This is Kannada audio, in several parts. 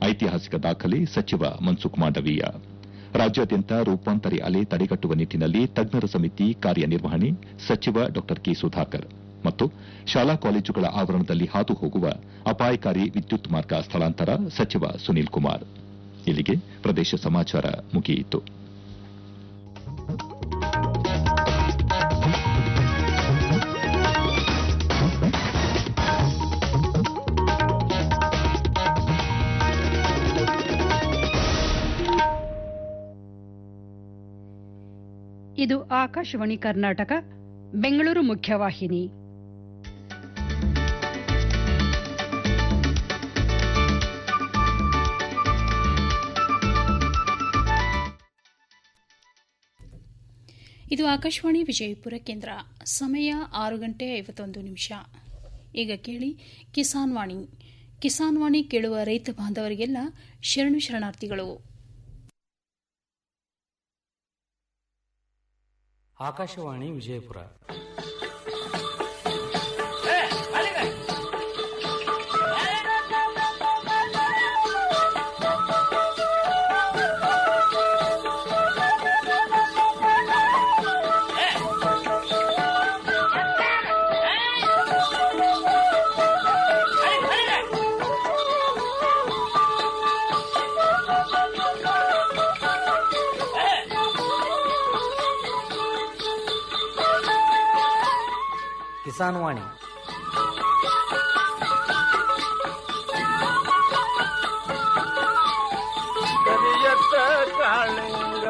ಐತಿಹಾಸಿಕ ದಾಖಲೆ ಸಚಿವ ಮನ್ಸುಖ್ ಮಾಂಡವೀಯ ರಾಜ್ಯಾದ್ಯಂತ ರೂಪಾಂತರಿ ಅಲೆ ತಡೆಗಟ್ಟುವ ನಿಟ್ಟಿನಲ್ಲಿ ತಜ್ಞರ ಸಮಿತಿ ಕಾರ್ಯನಿರ್ವಹಣೆ ಸಚಿವ ಡಾ ಕೆ ಸುಧಾಕರ್ ಮತ್ತು ಶಾಲಾ ಕಾಲೇಜುಗಳ ಆವರಣದಲ್ಲಿ ಹಾದು ಹೋಗುವ ಅಪಾಯಕಾರಿ ವಿದ್ಯುತ್ ಮಾರ್ಗ ಸ್ಥಳಾಂತರ ಸಚಿವ ಸುನೀಲ್ ಕುಮಾರ್ ಇಲ್ಲಿಗೆ ಪ್ರದೇಶ ಸಮಾಚಾರ ಮುಗಿಯಿತು ಇದು ಆಕಾಶವಾಣಿ ಕರ್ನಾಟಕ ಬೆಂಗಳೂರು ಮುಖ್ಯವಾಹಿನಿ ಇದು ಆಕಾಶವಾಣಿ ವಿಜಯಪುರ ಕೇಂದ್ರ ಸಮಯ ಆರು ಗಂಟೆ ಐವತ್ತೊಂದು ನಿಮಿಷ ಈಗ ಕೇಳಿ ಕಿಸಾನ್ ವಾಣಿ ಕಿಸಾನ್ ವಾಣಿ ಕೇಳುವ ರೈತ ಬಾಂಧವರಿಗೆಲ್ಲ ಶರಣು ಶರಣಾರ್ಥಿಗಳು ಆಕಾಶವಾಣಿ ವಿಜಯಪುರ ಕಿಸಾನ್ ವಾಣಿ ಕರಿಯತ್ತ ಕಾಳಿಂಗ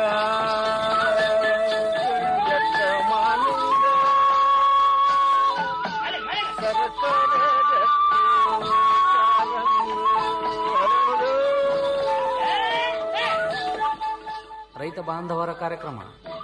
ಕರಿಯತ್ತ ಮಾಲಿಂಗ ಸರಸರ ಗಟ್ಟಿ ಕಾಲಂಗು ಹರಡು. ರೈತ ಬಾಂಧವರ ಕಾರ್ಯಕ್ರಮ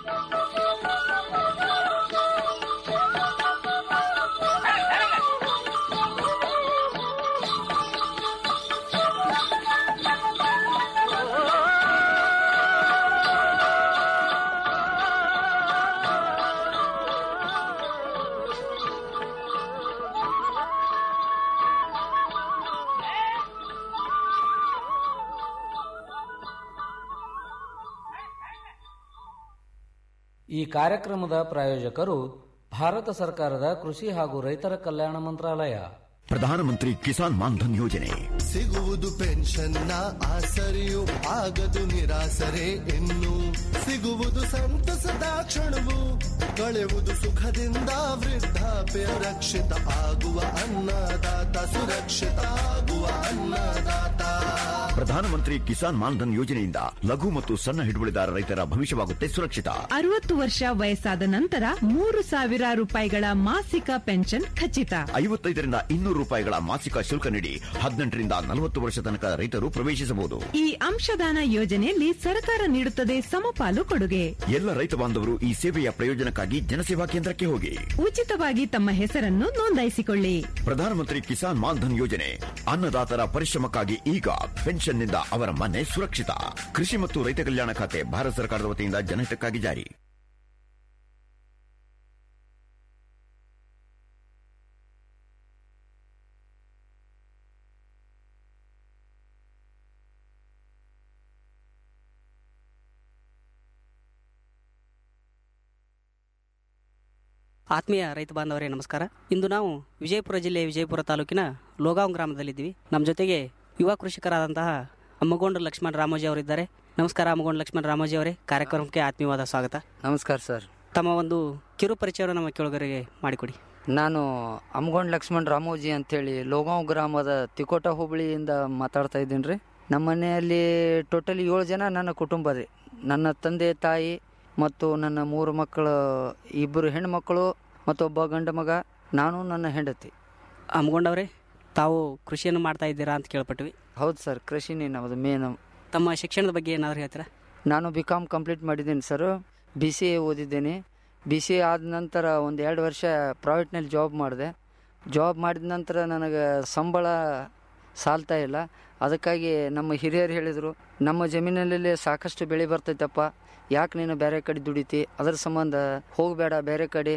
ಈ ಕಾರ್ಯಕ್ರಮದ ಪ್ರಾಯೋಜಕರು ಭಾರತ ಸರ್ಕಾರದ ಕೃಷಿ ಹಾಗೂ ರೈತರ ಕಲ್ಯಾಣ ಮಂತ್ರಾಲಯ ಪ್ರಧಾನಮಂತ್ರಿ ಕಿಸಾನ್ ಮಾನ್ಧನ್ ಯೋಜನೆ ಸಿಗುವುದು ಪೆನ್ಷನ್ನ ಆಸರೆಯು ಆಗದು ನಿರಾಸರೆ ಇನ್ನು ಸಿಗುವುದು ಸಂತಸದ ಕ್ಷಣವು ಕಳೆವುದು ಸುಖದಿಂದ ವೃದ್ಧಾಪ್ಯ ರಕ್ಷಿತ ಆಗುವ ಅನ್ನದಾತ ಸುರಕ್ಷಿತ ಆಗುವ ಅನ್ನದಾತ ಪ್ರಧಾನಮಂತ್ರಿ ಕಿಸಾನ್ ಮಾನ್ಧನ್ ಯೋಜನೆಯಿಂದ ಲಘು ಮತ್ತು ಸಣ್ಣ ಹಿಡುವಳಿದಾರ ರೈತರ ಭವಿಷ್ಯವಾಗುತ್ತೆ ಸುರಕ್ಷಿತ ಅರವತ್ತು ವರ್ಷ ವಯಸ್ಸಾದ ನಂತರ ಮೂರು ಸಾವಿರ ರೂಪಾಯಿಗಳ ಮಾಸಿಕ ಪೆನ್ಷನ್ ಖಚಿತ ಐವತ್ತೈದರಿಂದ ಇನ್ನೂರು ರೂಪಾಯಿಗಳ ಮಾಸಿಕ ಶುಲ್ಕ ನೀಡಿ ಹದಿನೆಂಟರಿಂದ ನಲವತ್ತು ವರ್ಷ ತನಕ ರೈತರು ಪ್ರವೇಶಿಸಬಹುದು ಈ ಅಂಶದಾನ ಯೋಜನೆಯಲ್ಲಿ ಸರ್ಕಾರ ನೀಡುತ್ತದೆ ಸಮಪಾಲು ಕೊಡುಗೆ ಎಲ್ಲ ರೈತ ಬಾಂಧವರು ಈ ಸೇವೆಯ ಪ್ರಯೋಜನಕ್ಕಾಗಿ ಜನಸೇವಾ ಕೇಂದ್ರಕ್ಕೆ ಹೋಗಿ ಉಚಿತವಾಗಿ ತಮ್ಮ ಹೆಸರನ್ನು ನೋಂದಾಯಿಸಿಕೊಳ್ಳಿ ಪ್ರಧಾನಮಂತ್ರಿ ಕಿಸಾನ್ ಮಾನ್ಧನ್ ಯೋಜನೆ ಅನ್ನದಾತರ ಪರಿಶ್ರಮಕ್ಕಾಗಿ ಈಗ ಪೆನ್ಷನ್ನಿಂದ ಅವರ ಮನೆ ಸುರಕ್ಷಿತ ಕೃಷಿ ಮತ್ತು ರೈತ ಕಲ್ಯಾಣ ಖಾತೆ ಭಾರತ ಸರ್ಕಾರದ ವತಿಯಿಂದ ಜನಹಿತಕ್ಕಾಗಿ ಜಾರಿ ಆತ್ಮೀಯ ರೈತ ಬಾಂಧವರೇ ನಮಸ್ಕಾರ ಇಂದು ನಾವು ವಿಜಯಪುರ ಜಿಲ್ಲೆ ವಿಜಯಪುರ ತಾಲೂಕಿನ ಲೋಗಾಂವ್ ಗ್ರಾಮದಲ್ಲಿದ್ದೀವಿ ನಮ್ಮ ಜೊತೆಗೆ ಯುವ ಕೃಷಿಕರಾದಂತಹ ಅಮ್ಮಗೊಂಡು ಲಕ್ಷ್ಮಣ ರಾಮೋಜಿ ಅವರಿದ್ದಾರೆ ನಮಸ್ಕಾರ ಅಮ್ಮಗೊಂಡು ಲಕ್ಷ್ಮಣ ರಾಮೋಜಿ ಅವರೇ ಕಾರ್ಯಕ್ರಮಕ್ಕೆ ಆತ್ಮೀಯವಾದ ಸ್ವಾಗತ ನಮಸ್ಕಾರ ಸರ್ ತಮ್ಮ ಒಂದು ಕಿರು ಪರಿಚಯವನ್ನು ನಮ್ಮ ಕೇಳುಗರಿಗೆ ಮಾಡಿಕೊಡಿ ನಾನು ಅಮ್ಗೊಂಡ್ ಲಕ್ಷ್ಮಣ್ ರಾಮೋಜಿ ಅಂತೇಳಿ ಲೋಗಾಂವ್ ಗ್ರಾಮದ ತಿಕೋಟ ಹೋಬಳಿಯಿಂದ ಮಾತಾಡ್ತಾ ಇದ್ದೀನಿ ರೀ ನಮ್ಮ ಮನೆಯಲ್ಲಿ ಟೋಟಲ್ ಏಳು ಜನ ನನ್ನ ಕುಟುಂಬ ರೀ ನನ್ನ ತಂದೆ ತಾಯಿ ಮತ್ತು ನನ್ನ ಮೂರು ಮಕ್ಕಳು ಇಬ್ಬರು ಹೆಣ್ಮಕ್ಕಳು ಮತ್ತು ಒಬ್ಬ ಗಂಡ ಮಗ ನಾನು ನನ್ನ ಹೆಂಡತಿ ಅಮ್ಮಗೊಂಡವರೇ ತಾವು ಕೃಷಿಯನ್ನು ಮಾಡ್ತಾ ಇದ್ದೀರಾ ಅಂತ ಕೇಳ್ಪಟ್ವಿ ಹೌದು ಸರ್ ಕೃಷಿನೇ ನಮ್ಮದು ಮೇನ್ ತಮ್ಮ ಶಿಕ್ಷಣದ ಬಗ್ಗೆ ಏನಾದರೂ ಹೇಳ್ತೀರಾ ನಾನು ಬಿ ಕಾಮ್ ಕಂಪ್ಲೀಟ್ ಮಾಡಿದ್ದೀನಿ ಸರ್ ಬಿ ಸಿ ಎ ಓದಿದ್ದೇನೆ ಬಿ ಸಿ ಎ ಆದ ನಂತರ ಒಂದು ಎರಡು ವರ್ಷ ಪ್ರೈವೇಟ್ನಲ್ಲಿ ಜಾಬ್ ಮಾಡಿದೆ ಜಾಬ್ ಮಾಡಿದ ನಂತರ ನನಗೆ ಸಂಬಳ ಸಾಲ್ತಾ ಇಲ್ಲ ಅದಕ್ಕಾಗಿ ನಮ್ಮ ಹಿರಿಯರು ಹೇಳಿದರು ನಮ್ಮ ಜಮೀನಲ್ಲಿ ಸಾಕಷ್ಟು ಬೆಳೆ ಬರ್ತೈತಪ್ಪ ಯಾಕೆ ನೀನು ಬೇರೆ ಕಡೆ ದುಡಿತಿ ಅದ್ರ ಸಂಬಂಧ ಹೋಗಬೇಡ ಬೇರೆ ಕಡೆ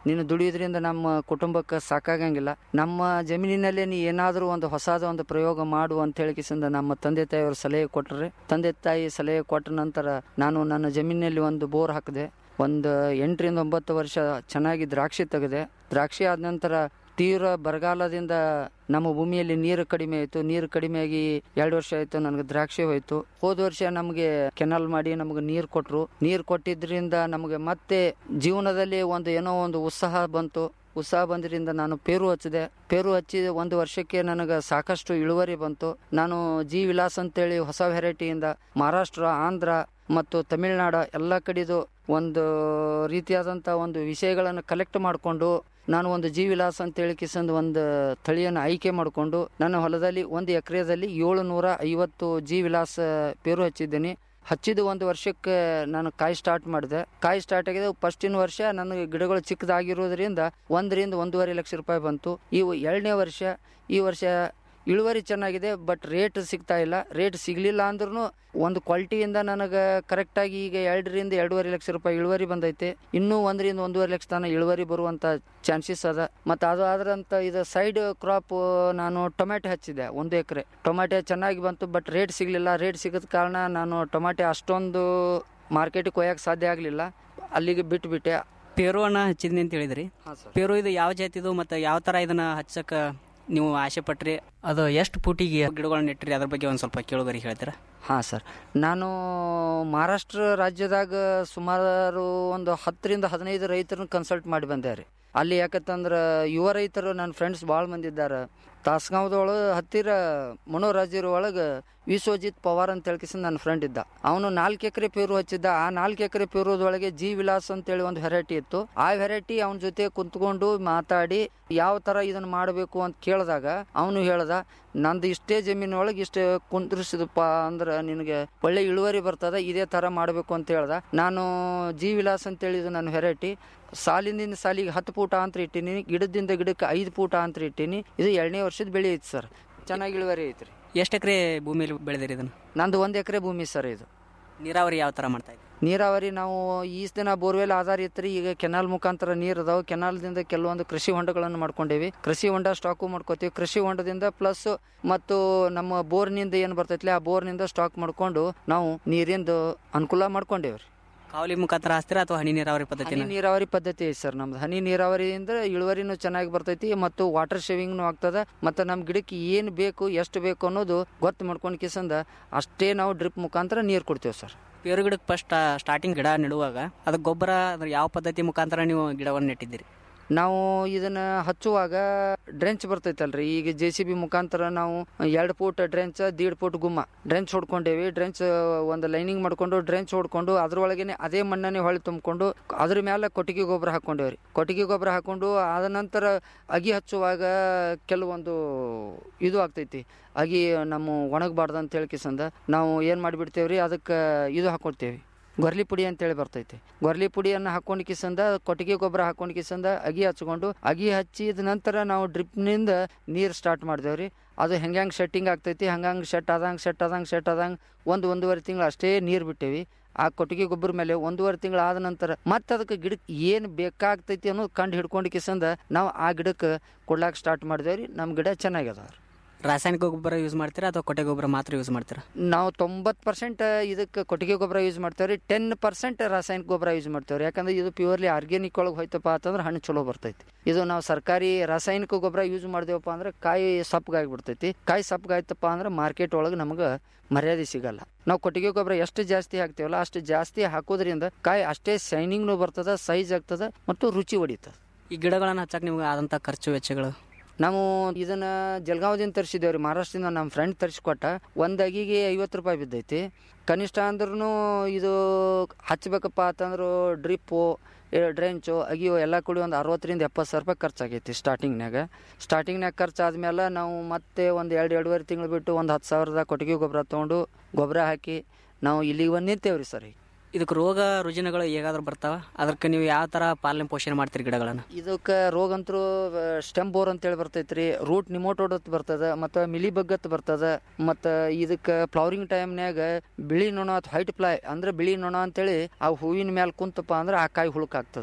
ನೀನು ದುಡಿಯೋದ್ರಿಂದ ನಮ್ಮ ಕುಟುಂಬಕ್ಕೆ ಸಾಕಾಗಂಗಿಲ್ಲ ನಮ್ಮ ಜಮೀನಿನಲ್ಲೇ ನೀ ಏನಾದರೂ ಒಂದು ಹೊಸದ ಒಂದು ಪ್ರಯೋಗ ಮಾಡು ಅಂತ ಹೇಳಿಕಿಸಿಂದ ನಮ್ಮ ತಂದೆ ತಾಯಿಯವರು ಸಲಹೆ ಕೊಟ್ಟರೆ ತಂದೆ ತಾಯಿ ಸಲಹೆ ಕೊಟ್ಟ ನಂತರ ನಾನು ನನ್ನ ಜಮೀನಿನಲ್ಲಿ ಒಂದು ಬೋರ್ ಹಾಕಿದೆ ಒಂದು ಎಂಟರಿಂದ ಒಂಬತ್ತು ವರ್ಷ ಚೆನ್ನಾಗಿ ದ್ರಾಕ್ಷಿ ತೆಗೆದೆ ದ್ರಾಕ್ಷಿ ಆದ ನಂತರ ತೀವ್ರ ಬರಗಾಲದಿಂದ ನಮ್ಮ ಭೂಮಿಯಲ್ಲಿ ನೀರು ಕಡಿಮೆ ಆಯಿತು ನೀರು ಕಡಿಮೆಯಾಗಿ ಎರಡು ವರ್ಷ ಆಯಿತು ನನಗೆ ದ್ರಾಕ್ಷಿ ಹೋಯ್ತು ಹೋದ ವರ್ಷ ನಮಗೆ ಕೆನಲ್ ಮಾಡಿ ನಮಗೆ ನೀರು ಕೊಟ್ಟರು ನೀರು ಕೊಟ್ಟಿದ್ರಿಂದ ನಮಗೆ ಮತ್ತೆ ಜೀವನದಲ್ಲಿ ಒಂದು ಏನೋ ಒಂದು ಉತ್ಸಾಹ ಬಂತು ಉತ್ಸಾಹ ಬಂದ್ರಿಂದ ನಾನು ಪೇರು ಹಚ್ಚಿದೆ ಪೇರು ಹಚ್ಚಿದ ಒಂದು ವರ್ಷಕ್ಕೆ ನನಗೆ ಸಾಕಷ್ಟು ಇಳುವರಿ ಬಂತು ನಾನು ಜಿ ವಿಲಾಸ್ ಅಂತೇಳಿ ಹೊಸ ವೆರೈಟಿಯಿಂದ ಮಹಾರಾಷ್ಟ್ರ ಆಂಧ್ರ ಮತ್ತು ತಮಿಳುನಾಡು ಎಲ್ಲ ಕಡೆದು ಒಂದು ರೀತಿಯಾದಂಥ ಒಂದು ವಿಷಯಗಳನ್ನು ಕಲೆಕ್ಟ್ ಮಾಡಿಕೊಂಡು ನಾನು ಒಂದು ಜಿ ವಿಲಾಸ್ ಅಂತೇಳಿ ಕಿಸಂದು ಒಂದು ತಳಿಯನ್ನು ಆಯ್ಕೆ ಮಾಡಿಕೊಂಡು ನನ್ನ ಹೊಲದಲ್ಲಿ ಒಂದು ಎಕರೆದಲ್ಲಿ ಏಳು ನೂರ ಐವತ್ತು ಜಿ ವಿಲಾಸ್ ಪೇರು ಹಚ್ಚಿದ್ದೀನಿ ಹಚ್ಚಿದ ಒಂದು ವರ್ಷಕ್ಕೆ ನಾನು ಕಾಯಿ ಸ್ಟಾರ್ಟ್ ಮಾಡಿದೆ ಕಾಯಿ ಸ್ಟಾರ್ಟ್ ಆಗಿದೆ ಫಸ್ಟಿನ ವರ್ಷ ನನಗೆ ಗಿಡಗಳು ಚಿಕ್ಕದಾಗಿರೋದ್ರಿಂದ ಒಂದರಿಂದ ಒಂದೂವರೆ ಲಕ್ಷ ರೂಪಾಯಿ ಬಂತು ಇವು ಎರಡನೇ ವರ್ಷ ಈ ವರ್ಷ ಇಳುವರಿ ಚೆನ್ನಾಗಿದೆ ಬಟ್ ರೇಟ್ ಸಿಗ್ತಾ ಇಲ್ಲ ರೇಟ್ ಸಿಗಲಿಲ್ಲ ಅಂದ್ರೂ ಒಂದು ಕ್ವಾಲಿಟಿಯಿಂದ ನನಗೆ ಕರೆಕ್ಟಾಗಿ ಈಗ ಎರಡರಿಂದ ಎರಡೂವರೆ ಲಕ್ಷ ರೂಪಾಯಿ ಇಳುವರಿ ಬಂದೈತೆ ಇನ್ನೂ ಒಂದರಿಂದ ಒಂದೂವರೆ ಲಕ್ಷ ತನಕ ಇಳುವರಿ ಬರುವಂಥ ಚಾನ್ಸಸ್ ಅದ ಮತ್ತು ಅದು ಆದ್ರಂತ ಇದು ಸೈಡ್ ಕ್ರಾಪ್ ನಾನು ಟೊಮೆಟೊ ಹಚ್ಚಿದೆ ಒಂದು ಎಕರೆ ಟೊಮೆಟೊ ಚೆನ್ನಾಗಿ ಬಂತು ಬಟ್ ರೇಟ್ ಸಿಗಲಿಲ್ಲ ರೇಟ್ ಸಿಗದ ಕಾರಣ ನಾನು ಟೊಮೆಟೊ ಅಷ್ಟೊಂದು ಮಾರ್ಕೆಟಿಗೆ ಕೊಯ್ಯಕ್ಕೆ ಸಾಧ್ಯ ಆಗಲಿಲ್ಲ ಅಲ್ಲಿಗೆ ಬಿಟ್ಟುಬಿಟ್ಟೆ ಪೇರು ಹಣ್ಣ ಹಚ್ಚಿದ್ನಿ ಅಂತ ಹೇಳಿದ್ರಿ ಹಾಂ ಸರ್ ಪೇರು ಇದು ಯಾವ ಜಾತಿದು ಮತ್ತು ಯಾವ ಥರ ಇದನ್ನ ಹಚ್ಚಕ್ಕೆ ನೀವು ಆಸೆ ಪಟ್ರಿ ಅದು ಎಷ್ಟು ಫೂಟಿಗೆ ಗಿಡಗಳನ್ನ ನೆಟ್ಟಿರಿ ಅದ್ರ ಬಗ್ಗೆ ಒಂದು ಸ್ವಲ್ಪ ಕೇಳುಗರಿ ಹೇಳ್ತೀರಾ ಹಾಂ ಸರ್ ನಾನು ಮಹಾರಾಷ್ಟ್ರ ರಾಜ್ಯದಾಗ ಸುಮಾರು ಒಂದು ಹತ್ತರಿಂದ ಹದಿನೈದು ರೈತರನ್ನ ಕನ್ಸಲ್ಟ್ ಮಾಡಿ ಬಂದೆ ರೀ ಅಲ್ಲಿ ಯಾಕಂತಂದ್ರೆ ಯುವ ರೈತರು ನನ್ನ ಫ್ರೆಂಡ್ಸ್ ಭಾಳ ಮಂದಿ ಇದ್ದಾರೆ ತಾಸ್ಗಾಂವ್ದೊಳಗೆ ಹತ್ತಿರ ಮನೋರಾಜ್ಯರ ಒಳಗೆ ವಿಶ್ವಜಿತ್ ಪವಾರ್ ಅಂತ ಹೇಳ್ಕಿಸಿ ನನ್ನ ಫ್ರೆಂಡ್ ಇದ್ದ ಅವನು ನಾಲ್ಕು ಎಕರೆ ಪೇರು ಹಚ್ಚಿದ್ದ ಆ ನಾಲ್ಕು ಎಕರೆ ಪೇರುದೊಳಗೆ ಜಿ ವಿಲಾಸ್ ಅಂತೇಳಿ ಒಂದು ವೆರೈಟಿ ಇತ್ತು ಆ ವೆರೈಟಿ ಅವನ ಜೊತೆ ಕುಂತ್ಕೊಂಡು ಮಾತಾಡಿ ಯಾವ ಥರ ಇದನ್ನು ಮಾಡಬೇಕು ಅಂತ ಕೇಳಿದಾಗ ಅವನು ಹೇಳ್ದ ನಂದು ಇಷ್ಟೇ ಜಮೀನೊಳಗೆ ಇಷ್ಟು ಕುಂದ್ರಿಸಿದಪ್ಪ ಅಂದ್ರೆ ನಿನಗೆ ಒಳ್ಳೆ ಇಳುವರಿ ಬರ್ತದ ಇದೇ ಥರ ಮಾಡಬೇಕು ಅಂತ ಹೇಳ್ದ ನಾನು ಜಿ ವಿಲಾಸ್ ಅಂತೇಳಿ ಇದು ನನ್ನ ವೆರೈಟಿ ಸಾಲಿನಿಂದ ಸಾಲಿಗೆ ಹತ್ತು ಫೂಟ ಅಂತ ಇಟ್ಟೀನಿ ಗಿಡದಿಂದ ಗಿಡಕ್ಕೆ ಐದು ಫೂಟ ಅಂತ ಇಟ್ಟೀನಿ ಇದು ಎರಡನೇ ವರ್ಷದ ಬೆಳೆ ಐತಿ ಸರ್ ಚೆನ್ನಾಗಿ ಇಳುವರಿ ಐತ್ರಿ ಎಷ್ಟು ಎಕರೆ ಭೂಮಿಯಲ್ಲಿ ಬೆಳೆದಿರಿ ಇದನ್ನು ನಂದು ಒಂದು ಎಕರೆ ಭೂಮಿ ಸರ್ ಇದು ನೀರಾವರಿ ಯಾವ ಥರ ಮಾಡ್ತಾ ಇದ್ದೀರಿ ನೀರಾವರಿ ನಾವು ಈಸ್ ದಿನ ಬೋರ್ವೆಲ್ ಆಧಾರ ಇತ್ತು ಈಗ ಕೆನಾಲ್ ಮುಖಾಂತರ ನೀರು ಅದಾವೆ ಕೆನಾಲ್ದಿಂದ ಕೆಲವೊಂದು ಕೃಷಿ ಹೊಂಡಗಳನ್ನು ಮಾಡ್ಕೊಂಡೇವಿ ಕೃಷಿ ಹೊಂಡ ಸ್ಟಾಕು ಮಾಡ್ಕೋತೀವಿ ಕೃಷಿ ಹೊಂಡದಿಂದ ಪ್ಲಸ್ ಮತ್ತು ನಮ್ಮ ಬೋರ್ನಿಂದ ಏನು ಬರ್ತೈತ್ಲೆ ಆ ಬೋರ್ನಿಂದ ಸ್ಟಾಕ್ ಮಾಡ್ಕೊಂಡು ನಾವು ನೀರಿಂದು ಅನುಕೂಲ ಮಾಡ್ಕೊಂಡೇವ್ರಿ ಕಾವಲಿ ಮುಖಾಂತರ ಹಾಸ್ತೀರಾ ಅಥವಾ ಹನಿ ನೀರಾವರಿ ಪದ್ಧತಿನ ಹನಿ ನೀರಾವರಿ ಪದ್ಧತಿ ಐತಿ ಸರ್ ನಮ್ದು ಹನಿ ನೀರಾವರಿಯಿಂದ ಇಳುವರಿನೂ ಚೆನ್ನಾಗಿ ಬರ್ತೈತಿ ಮತ್ತು ವಾಟರ್ ಶೇವಿಂಗ್ನು ಆಗ್ತದ ಮತ್ತು ನಮ್ಮ ಗಿಡಕ್ಕೆ ಏನು ಬೇಕು ಎಷ್ಟು ಬೇಕು ಅನ್ನೋದು ಗೊತ್ತು ಮಾಡ್ಕೊಂಡು ಕಿಸಂದ ಅಷ್ಟೇ ನಾವು ಡ್ರಿಪ್ ಮುಖಾಂತರ ನೀರು ಕೊಡ್ತೇವೆ ಸರ್ ಪೇರು ಗಿಡಕ್ಕೆ ಫಸ್ಟ್ ಸ್ಟಾರ್ಟಿಂಗ್ ಗಿಡ ನೆಡುವಾಗ ಅದಕ್ಕೆ ಗೊಬ್ಬರ ಅದ್ರ ಯಾವ ಪದ್ಧತಿ ಮುಖಾಂತರ ನೀವು ಗಿಡವನ್ನು ನೆಟ್ಟಿದ್ದೀರಿ ನಾವು ಇದನ್ನ ಹಚ್ಚುವಾಗ ಡ್ರೆಂಚ್ ಬರ್ತೈತಲ್ರಿ ಈಗ ಜೆ ಸಿ ಬಿ ಮುಖಾಂತರ ನಾವು ಎರಡು ಫೂಟ್ ಡ್ರೆಂಚ್ ದೀಡ್ ಫೂಟ್ ಗುಮ್ಮ ಡ್ರೆಂಚ್ ಹೊಡ್ಕೊಂಡೇವಿ ಡ್ರೆಂಚ್ ಒಂದು ಲೈನಿಂಗ್ ಮಾಡ್ಕೊಂಡು ಡ್ರೆಂಚ್ ಹೊಡ್ಕೊಂಡು ಅದ್ರೊಳಗೇನೆ ಅದೇ ಮಣ್ಣನ್ನೇ ಹೊಳೆ ತುಂಬಿಕೊಂಡು ಅದ್ರ ಮೇಲೆ ಕೊಟ್ಟಿಗೆ ಗೊಬ್ಬರ ಹಾಕೊಂಡೇವ್ರಿ ಕೊಟ್ಟಿಗೆ ಗೊಬ್ಬರ ಹಾಕೊಂಡು ಆದ ನಂತರ ಅಗಿ ಹಚ್ಚುವಾಗ ಕೆಲವೊಂದು ಇದು ಆಗ್ತೈತಿ ಅಗಿ ನಮ್ಮ ಒಣಗಬಾರ್ದು ಅಂತ ಹೇಳಿ ಕಿಸಂದ ನಾವು ಏನು ಮಾಡಿಬಿಡ್ತೇವ್ರಿ ಅದಕ್ಕೆ ಇದು ಹಾಕೊಳ್ತೇವಿ ಗೊರ್ಲಿ ಪುಡಿ ಅಂತೇಳಿ ಬರ್ತೈತಿ ಗೊರ್ಲಿ ಪುಡಿಯನ್ನು ಹಾಕೊಂಡು ಕಿಸಂದ ಕೊಟ್ಟಿಗೆ ಗೊಬ್ಬರ ಹಾಕೊಂಡು ಕಿಸಂದ ಅಗಿ ಹಚ್ಕೊಂಡು ಅಗಿ ಹಚ್ಚಿದ ನಂತರ ನಾವು ಡ್ರಿಪ್ನಿಂದ ನೀರು ಸ್ಟಾರ್ಟ್ ಮಾಡಿದೇವ್ರಿ ಅದು ಹೆಂಗೆ ಸೆಟ್ಟಿಂಗ್ ಆಗ್ತೈತಿ ಹಂಗಂಗೆ ಸೆಟ್ ಆದಂಗೆ ಸೆಟ್ ಆದಂಗೆ ಸೆಟ್ ಆದಂಗೆ ಒಂದು ಒಂದೂವರೆ ತಿಂಗಳು ಅಷ್ಟೇ ನೀರು ಬಿಟ್ಟೇವಿ ಆ ಕೊಟ್ಟಿಗೆ ಗೊಬ್ಬರ ಮೇಲೆ ಒಂದೂವರೆ ತಿಂಗಳು ಆದ ನಂತರ ಮತ್ತೆ ಅದಕ್ಕೆ ಗಿಡಕ್ಕೆ ಏನು ಬೇಕಾಗ್ತೈತಿ ಅನ್ನೋದು ಕಂಡು ಹಿಡ್ಕೊಂಡು ಕಿಸಂದ ನಾವು ಆ ಗಿಡಕ್ಕೆ ಕೊಡ್ಲಾಕ ಸ್ಟಾರ್ಟ್ ಮಾಡಿದೇವ್ರಿ ನಮ್ಮ ಗಿಡ ಚೆನ್ನಾಗ್ಯದ ರಾಸಾಯನಿಕ ಗೊಬ್ಬರ ಯೂಸ್ ಮಾಡ್ತೀರಾ ಅಥವಾ ಕೊಟ್ಟೆ ಗೊಬ್ಬರ ಮಾತ್ರ ಯೂಸ್ ಮಾಡ್ತೀರಾ ನಾವು ತೊಂಬತ್ತು ಪರ್ಸೆಂಟ್ ಇದಕ್ಕೆ ಕೊಟ್ಟಿಗೆ ಗೊಬ್ಬರ ಯೂಸ್ ಮಾಡ್ತೇವೆ ರೀ ಟೆನ್ ಪರ್ಸೆಂಟ್ ರಾಸಾಯನಿಕ ಗೊಬ್ಬರ ಯೂಸ್ ಮಾಡ್ತೇವೆ ರೀ ಯಾಕಂದ್ರೆ ಇದು ಪ್ಯೂರ್ಲಿ ಆರ್ಗ್ಯಾನಿಕ್ ಒಳಗೆ ಹೋಯ್ತಪ್ಪ ಅಂತಂದ್ರೆ ಹಣ್ಣು ಚಲೋ ಬರ್ತೈತಿ ಇದು ನಾವು ಸರ್ಕಾರಿ ರಾಸಾಯನಿಕ ಗೊಬ್ಬರ ಯೂಸ್ ಮಾಡಿದೆವಪ್ಪ ಅಂದ್ರೆ ಕಾಯಿ ಸಪ್ಪಗಾಗಿಬಿಡ್ತೈತಿ ಕಾಯಿ ಸಪ್ಪಗಾಯ್ತಪ್ಪ ಅಂದ್ರೆ ಮಾರ್ಕೆಟ್ ಒಳಗೆ ನಮಗೆ ಮರ್ಯಾದೆ ಸಿಗಲ್ಲ ನಾವು ಕೊಟ್ಟಿಗೆ ಗೊಬ್ಬರ ಎಷ್ಟು ಜಾಸ್ತಿ ಹಾಕ್ತೇವಲ್ಲ ಅಷ್ಟು ಜಾಸ್ತಿ ಹಾಕೋದ್ರಿಂದ ಕಾಯಿ ಅಷ್ಟೇ ಶೈನಿಂಗ್ನು ಬರ್ತದ ಸೈಜ್ ಆಗ್ತದ ಮತ್ತು ರುಚಿ ಹೊಡಿತದ ಈ ಗಿಡಗಳನ್ನು ಹಚ್ಚಕ್ಕೆ ನಿಮ್ಗೆ ಆದಂಥ ಖರ್ಚು ವೆಚ್ಚಗಳು ನಾವು ಇದನ್ನ ಜಲ್ಗಾವದಿಂದ ತರಿಸಿದ್ದೇವ್ರಿ ಮಹಾರಾಷ್ಟ್ರದಿಂದ ನಮ್ಮ ಫ್ರೆಂಡ್ ತರಿಸ್ಕೊಟ್ಟ ಒಂದು ಅಗಿಗೆ ಐವತ್ತು ರೂಪಾಯಿ ಬಿದ್ದೈತಿ ಕನಿಷ್ಠ ಅಂದ್ರೂ ಇದು ಹಚ್ಬೇಕಪ್ಪ ಅಂತಂದ್ರೆ ಡ್ರಿಪ್ಪು ಡ್ರೆಂಚು ಅಗಿಯೋ ಎಲ್ಲ ಕೂಡಿ ಒಂದು ಅರವತ್ತರಿಂದ ಎಪ್ಪತ್ತು ಸಾವಿರ ರೂಪಾಯಿ ಖರ್ಚಾಗೈತಿ ಸ್ಟಾರ್ಟಿಂಗ್ನಾಗ ಸ್ಟಾರ್ಟಿಂಗ್ನಾಗ ಖರ್ಚು ಆದ್ಮೇಲೆ ನಾವು ಮತ್ತೆ ಒಂದು ಎರಡು ಎರಡೂವರೆ ತಿಂಗಳು ಬಿಟ್ಟು ಒಂದು ಹತ್ತು ಸಾವಿರದ ಕೊಟ್ಟಿಗೆ ಗೊಬ್ಬರ ತೊಗೊಂಡು ಗೊಬ್ಬರ ಹಾಕಿ ನಾವು ಇಲ್ಲಿಗೆ ಬಂದು ನಿಂತೇವ್ರಿ ಸರ್ ಈಗ ಇದಕ್ಕೆ ರೋಗ ರುಜಿನಗಳು ಹೇಗಾದ್ರೂ ಬರ್ತಾವ ಅದಕ್ಕೆ ನೀವು ಯಾವ ಥರ ಪಾಲನೆ ಪೋಷಣೆ ಮಾಡ್ತೀರಿ ಗಿಡಗಳನ್ನು ಇದಕ್ಕೆ ರೋಗ ಅಂತೂ ಸ್ಟೆಮ್ ಬೋರ್ ಅಂತೇಳಿ ಬರ್ತೈತ್ರಿ ರೂಟ್ ನಿಮೋಟೋಡ್ ಅಂತ ಬರ್ತದ ಮತ್ತು ಮಿಲಿ ಬಗ್ಗತ್ ಬರ್ತದ ಮತ್ತು ಇದಕ್ಕೆ ಫ್ಲವರಿಂಗ್ ಟೈಮ್ನ್ಯಾಗ ಬಿಳಿ ನೊಣ ಅಥವಾ ವೈಟ್ ಫ್ಲೈ ಅಂದ್ರೆ ಬಿಳಿ ನೊಣ ಅಂತೇಳಿ ಆ ಹೂವಿನ ಮೇಲೆ ಕುಂತಪ್ಪ ಅಂದ್ರೆ ಆ ಕಾಯಿ ಹುಳುಕ್ ಆಗ್ತದೆ ರೀ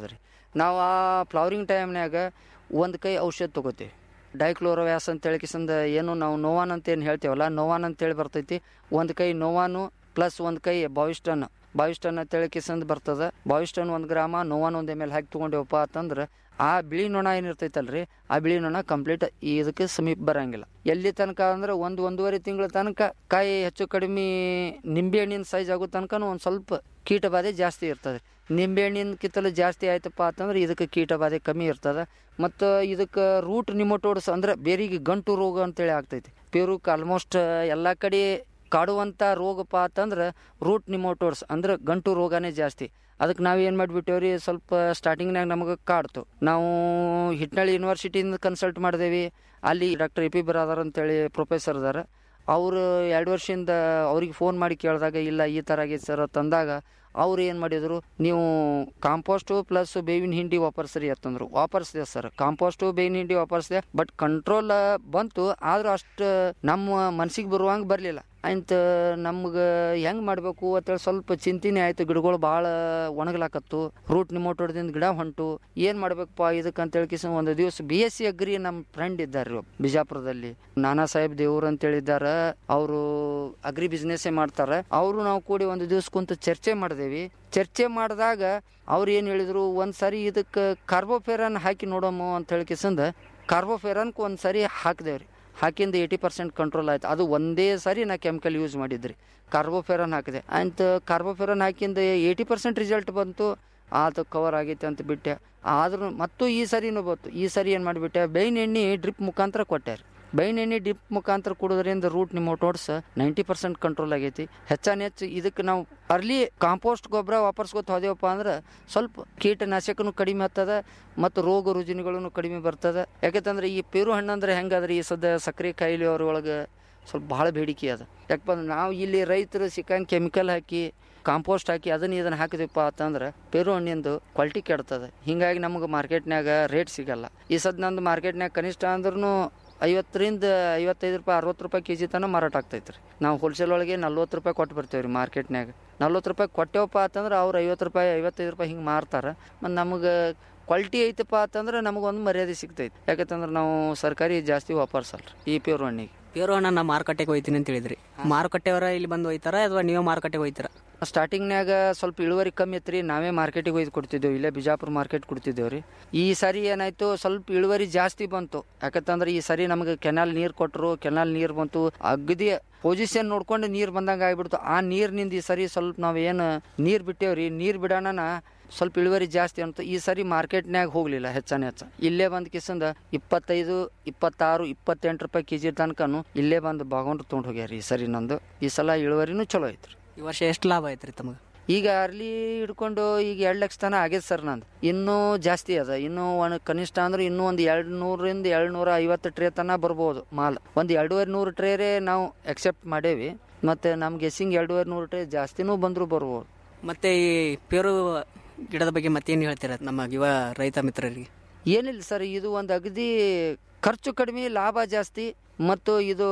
ನಾವು ಆ ಫ್ಲವರಿಂಗ್ ಟೈಮ್ನ್ಯಾಗ ಒಂದು ಕೈ ಔಷಧ ತೊಗೋತೀವಿ ಡೈಕ್ಲೋರೋವ್ಯಾಸ್ ಅಂತ ಹೇಳಿಕಿಸಂದ ಏನು ನಾವು ನೋವಾನ್ ಅಂತ ಏನು ಹೇಳ್ತೇವಲ್ಲ ನೋವಾನ್ ಅಂತೇಳಿ ಬರ್ತೈತಿ ಒಂದು ಕೈ ನೋವಾನು ಪ್ಲಸ್ ಒಂದು ಕೈ ಬಾವಿಸ್ಟನ್ ಬಾವಿಸ್ಟನ್ ಅಂತ ಹೇಳಿಕಿಸಂದ್ ಬರ್ತದೆ ಬಾವಿಸ್ಟನ್ ಒಂದು ಗ್ರಾಮ ನೋವಾನ್ ಒಂದು ಎಮ್ ಎಲ್ ಹಾಕಿ ತೊಗೊಂಡೇವಪ್ಪ ಅಂತಂದ್ರೆ ಆ ಬಿಳಿ ನೊಣ ಏನಿರ್ತೈತಲ್ರಿ ಆ ಬಿಳಿ ನೊಣ ಕಂಪ್ಲೀಟ್ ಇದಕ್ಕೆ ಸಮೀಪ ಬರಂಗಿಲ್ಲ ಎಲ್ಲಿ ತನಕ ಅಂದ್ರೆ ಒಂದು ಒಂದೂವರೆ ತಿಂಗಳ ತನಕ ಕಾಯಿ ಹೆಚ್ಚು ಕಡಿಮೆ ನಿಂಬೆ ಹಣ್ಣಿನ ಸೈಜ್ ಆಗೋ ತನಕ ಒಂದು ಸ್ವಲ್ಪ ಕೀಟ ಬಾಧೆ ಜಾಸ್ತಿ ಇರ್ತದೆ ನಿಂಬೆ ಹಣ್ಣಿನ ಕಿತ್ತಲು ಜಾಸ್ತಿ ಆಯ್ತಪ್ಪ ಅಂತಂದ್ರೆ ಇದಕ್ಕೆ ಕೀಟ ಬಾಧೆ ಕಮ್ಮಿ ಇರ್ತದೆ ಮತ್ತು ಇದಕ್ಕೆ ರೂಟ್ ನಿಮೋಟೋಡ್ಸ್ ಅಂದ್ರೆ ಬೇರಿಗೆ ಗಂಟು ರೋಗ ಅಂತೇಳಿ ಆಗ್ತೈತಿ ಪೇರುಕ್ ಆಲ್ಮೋಸ್ಟ್ ಎಲ್ಲ ಕಡೆ ಕಾಡುವಂಥ ರೋಗಪ್ಪ ಅಂತಂದ್ರೆ ರೂಟ್ ನಿಮೋಟೋಡ್ಸ್ ಅಂದ್ರೆ ಗಂಟು ರೋಗನೇ ಜಾಸ್ತಿ ಅದಕ್ಕೆ ನಾವು ಏನು ಮಾಡಿಬಿಟ್ಟೇವ್ರಿ ಸ್ವಲ್ಪ ಸ್ಟಾರ್ಟಿಂಗ್ನಾಗ ನಮಗೆ ಕಾಡ್ತು ನಾವು ಹಿಟ್ನಳ್ಳಿ ಯೂನಿವರ್ಸಿಟಿಯಿಂದ ಕನ್ಸಲ್ಟ್ ಮಾಡಿದೇವಿ ಅಲ್ಲಿ ಡಾಕ್ಟರ್ ಎ ಪಿ ಬರಾದರ್ ಅಂತೇಳಿ ಪ್ರೊಫೆಸರ್ ಅದಾರ ಅವರು ಎರಡು ವರ್ಷದಿಂದ ಅವ್ರಿಗೆ ಫೋನ್ ಮಾಡಿ ಕೇಳಿದಾಗ ಇಲ್ಲ ಈ ಥರ ಆಗೈತೆ ಸರ್ ತಂದಾಗ ಅವ್ರು ಏನು ಮಾಡಿದರು ನೀವು ಕಾಂಪೋಸ್ಟು ಪ್ಲಸ್ ಬೇವಿನ ಹಿಂಡಿ ವಾಪರ್ಸ್ರಿ ಅಂತಂದ್ರು ವಾಪರ್ಸ್ದೆ ಸರ್ ಕಾಂಪೋಸ್ಟು ಬೇವಿನ ಹಿಂಡಿ ವಾಪರ್ಸ್ದೆ ಬಟ್ ಕಂಟ್ರೋಲ್ ಬಂತು ಆದ್ರೂ ಅಷ್ಟು ನಮ್ಮ ಮನ್ಸಿಗೆ ಬರುವಂಗೆ ಬರಲಿಲ್ಲ ಆಯ್ತು ನಮ್ಗೆ ಹೆಂಗೆ ಮಾಡಬೇಕು ಅಂತೇಳಿ ಸ್ವಲ್ಪ ಚಿಂತೆನೇ ಆಯಿತು ಗಿಡಗಳು ಭಾಳ ಒಣಗ್ಲಾಕತ್ತು ರೂಟ್ ನಿಮೋಟೋಡ್ದಿಂದ ಗಿಡ ಹೊಂಟು ಏನು ಮಾಡ್ಬೇಕಪ್ಪ ಇದಕ್ಕೆ ಅಂತೇಳಿ ಕಿಸ ಒಂದು ದಿವಸ ಬಿ ಎಸ್ ಸಿ ಅಗ್ರಿ ನಮ್ಮ ಫ್ರೆಂಡ್ ಇದ್ದಾರೆ ಬಿಜಾಪುರದಲ್ಲಿ ನಾನಾ ಸಾಹೇಬ್ ದೇವ್ರು ಅಂತೇಳಿದ್ದಾರೆ ಅವರು ಅಗ್ರಿ ಬಿಸ್ನೆಸ್ಸೇ ಮಾಡ್ತಾರೆ ಅವರು ನಾವು ಕೂಡಿ ಒಂದು ದಿವಸ ಕುಂತು ಚರ್ಚೆ ಮಾಡಿದೇವಿ ಚರ್ಚೆ ಮಾಡಿದಾಗ ಅವ್ರು ಏನು ಹೇಳಿದ್ರು ಒಂದು ಸಾರಿ ಇದಕ್ಕೆ ಕಾರ್ಬೋಫೆರನ್ ಹಾಕಿ ನೋಡೋಮು ಅಂತ ಹೇಳಿ ಕಿಸಂದ ಕಾರ್ಬೋಫೆರನ್ಗೆ ಒಂದು ಸಾರಿ ಹಾಕಿದೇವ್ರಿ ಹಾಕಿಂದ ಏಯ್ಟಿ ಪರ್ಸೆಂಟ್ ಕಂಟ್ರೋಲ್ ಆಯ್ತು ಅದು ಒಂದೇ ಸಾರಿ ನಾ ಕೆಮಿಕಲ್ ಯೂಸ್ ಮಾಡಿದ್ರಿ ಕಾರ್ಬೋಫೆರನ್ ಹಾಕಿದೆ ಅಂತ ಕಾರ್ಬೋಫೆರನ್ ಹಾಕಿಂದ ಏಯ್ಟಿ ಪರ್ಸೆಂಟ್ ರಿಸಲ್ಟ್ ಬಂತು ಅದು ಕವರ್ ಆಗೈತೆ ಅಂತ ಬಿಟ್ಟೆ ಆದ್ರೂ ಮತ್ತು ಈ ಸರಿನೂ ಬಂತು ಈ ಸರಿ ಏನು ಮಾಡಿಬಿಟ್ಟೆ ಬೇವಿನ ಎಣ್ಣೆ ಡ್ರಿಪ್ ಮುಖಾಂತರ ಕೊಟ್ಟಾರೆ ಬೇವಿನ ಎಣ್ಣೆ ಡ್ರಿಪ್ ಮುಖಾಂತರ ಕೊಡೋದ್ರಿಂದ root nematodes ninety percent control ಆಗೈತಿ ಹೆಚ್ಚಾನ ಹೆಚ್ಚು ಇದಕ್ಕೆ ನಾವು ಅರ್ಲಿ ಕಾಂಪೋಸ್ಟ್ ಗೊಬ್ಬರ ವಾಪರ್ಸ್ಕೊತ ಹೋದೇವಪ್ಪ ಅಂದ್ರೆ ಸ್ವಲ್ಪ ಕೀಟನಾಶಕನು ಕಡಿಮೆ ಆಗ್ತದ ಮತ್ತು ರೋಗ ರುಜಿನಗಳನ್ನು ಕಡಿಮೆ ಬರ್ತದೆ ಯಾಕಂತಂದ್ರೆ ಈ ಪೇರು ಹಣ್ಣು ಅಂದ್ರೆ ಹೆಂಗದ್ರಿ ಈ ಸದ್ಯ ಸಕ್ಕರೆ ಕಾಯಿಲೆ ಅವ್ರ ಒಳಗೆ ಸ್ವಲ್ಪ ಭಾಳ ಬೇಡಿಕೆ ಅದ ಯಾಕಪ್ಪ ಅಂದ್ರೆ ನಾವು ಇಲ್ಲಿ ರೈತರು ಸಿಕ್ಕಂಗೆ ಕೆಮಿಕಲ್ ಹಾಕಿ ಕಾಂಪೋಸ್ಟ್ ಹಾಕಿ ಅದನ್ನ ಇದನ್ನ ಹಾಕಿದಪ್ಪ ಅಂತಂದ್ರೆ ಪೇರು ಹಣ್ಣಿಂದು ಕ್ವಾಲಿಟಿ ಕೆಡ್ತದೆ ಹಿಂಗಾಗಿ ನಮಗೆ ಮಾರ್ಕೆಟ್ನಾಗ ರೇಟ್ ಸಿಗಲ್ಲ ಈ ಸದ್ ನಂದು ಮಾರ್ಕೆಟ್ನಾಗ ಕನಿಷ್ಠ ಅಂದ್ರೂ ಐವತ್ತರಿಂದ ಐವತ್ತೈದು ರೂಪಾಯಿ ಅರವತ್ತು ರೂಪಾಯಿ ಕೆ ಜಿ ತನಕ ಮಾರಾಟ ಆಗ್ತೈತೆ ರೀ ನಾವು ಹೋಲ್ಸೇಲ್ ಒಳಗೆ ನಲ್ವತ್ತು ರೂಪಾಯಿ ಕೊಟ್ಟು ಬರ್ತೇವೆ ರೀ ಮಾರ್ಕೆಟ್ನಾಗ ನಲ್ವತ್ತು ರೂಪಾಯಿ ಕೊಟ್ಟೇವಪ್ಪ ಅಂತಂದ್ರೆ ಅವ್ರು ಐವತ್ತು ರೂಪಾಯಿ ಐವತ್ತೈದು ರೂಪಾಯಿ ಹಿಂಗೆ ಮಾರ್ತಾರೆ ಮತ್ತು ನಮಗೆ ಕ್ವಾಲಿಟಿ ಐತಪ್ಪ ಅಂತಂದ್ರೆ ನಮಗೊಂದು ಮರ್ಯಾದೆ ಸಿಗ್ತೈತೆ ಯಾಕಂತಂದ್ರೆ ನಾವು ಸರ್ಕಾರಿ ಜಾಸ್ತಿ ವಾಪರ್ಸಲ್ಲ ಈ ಪ್ಯೂರ್ ಹಣ್ಣಿಗೆ ಪ್ಯೂರ್ ಹಣ್ಣ ನಾ ಮಾರುಕಟ್ಟೆಗೆ ಹೋಯ್ತೀನಿ ಅಂತ ಹೇಳಿದ್ರಿ ಮಾರುಕಟ್ಟೆಯವರ ಇಲ್ಲಿ ಬಂದು ಹೋಯ್ತಾರ ಅಥವಾ ನೀವೇ ಮಾರುಕಟ್ಟೆಗೆ ಹೋಯ್ತಾರ ಸ್ಟಾರ್ಟಿಂಗ್ನಾಗ ಸ್ವಲ್ಪ ಇಳುವರಿ ಕಮ್ಮಿ ಇತ್ತು ರೀ ನಾವೇ ಮಾರ್ಕೆಟಿಗೆ ಒಯ್ದು ಕೊಡ್ತಿದ್ದೇವೆ ಇಲ್ಲೇ ಬಿಜಾಪುರ ಮಾರ್ಕೆಟ್ ಕೊಡ್ತಿದ್ದೇವೆ ರೀ ಈ ಸರಿ ಏನಾಯ್ತು ಸ್ವಲ್ಪ ಇಳುವರಿ ಜಾಸ್ತಿ ಬಂತು ಯಾಕಂತಂದ್ರೆ ಈ ಸರಿ ನಮಗೆ ಕೆನಾಲ್ ನೀರು ಕೊಟ್ಟರು ಕೆನಾಲ್ ನೀರು ಬಂತು ಅಗದಿ ಪೊಸಿಷನ್ ನೋಡ್ಕೊಂಡು ನೀರು ಬಂದಂಗೆ ಆಗ್ಬಿಡ್ತು ಆ ನೀರಿನಿಂದ ಈ ಸರಿ ಸ್ವಲ್ಪ ನಾವೇನು ನೀರು ಬಿಟ್ಟೇವ್ರಿ ನೀರು ಬಿಡೋಣ ಸ್ವಲ್ಪ ಇಳುವರಿ ಜಾಸ್ತಿ ಅಂತ ಈ ಸರಿ ಮಾರ್ಕೆಟ್ನ್ಯಾಗ ಹೋಗಲಿಲ್ಲ ಹೆಚ್ಚಾನ ಹೆಚ್ಚ ಇಲ್ಲೇ ಬಂದು ಕಿಸಂದ ಇಪ್ಪತ್ತೈದು ಇಪ್ಪತ್ತಾರು ಇಪ್ಪತ್ತೆಂಟು ರೂಪಾಯಿ ಕೆ ಜಿ ತನಕನು ಇಲ್ಲೇ ಬಂದು ಬಾಗೊಂಡ್ರು ತೊಗೊಂಡು ಹೋಗ್ಯಾರ ಈ ಸರಿ ನಂದು ಈ ಸಲ ಇಳುವರಿನೂ ಚಲೋ ಐತ್ರಿ ಈ ವರ್ಷ ಎಷ್ಟು ಲಾಭ ಐತ್ರಿ ತಮಗೆ ಈಗ ಅರ್ಲಿ ಹಿಡ್ಕೊಂಡು ಈಗ ಎರಡು ಲಕ್ಷ ತನ ಆಗೈತೆ ಸರ್ ನಂದು ಇನ್ನೂ ಜಾಸ್ತಿ ಅದ ಇನ್ನೂ ಒಂದು ಕನಿಷ್ಠ ಅಂದ್ರೆ ಇನ್ನೂ ಒಂದು ಎರಡು ನೂರಿಂದ ಎರಡು ನೂರ ಐವತ್ತು ಟ್ರೇ ತನ ಬರ್ಬೋದು ಮಾಲ್ ಒಂದು ಎರಡೂವರೆ ನೂರು ಟ್ರೇರೇ ನಾವು ಎಕ್ಸೆಪ್ಟ್ ಮಾಡೇವಿ ಮತ್ತು ನಮ್ಗೆ ಗೆಸ್ಸಿಂಗ್ ಎರಡೂವರೆ ನೂರು ಟ್ರೇ ಜಾಸ್ತಿನೂ ಬಂದರೂ ಬರ್ಬೋದು ಮತ್ತೆ ಈ ಪೇರು ಗಿಡದ ಬಗ್ಗೆ ಮತ್ತೇನು ಹೇಳ್ತೀರ ನಮ್ಮ ಯುವ ರೈತ ಮಿತ್ರರಿಗೆ ಏನಿಲ್ಲ ಸರ್ ಇದು ಒಂದು ಅಗದಿ ಖರ್ಚು ಕಡಿಮೆ ಲಾಭ ಜಾಸ್ತಿ ಮತ್ತು ಇದು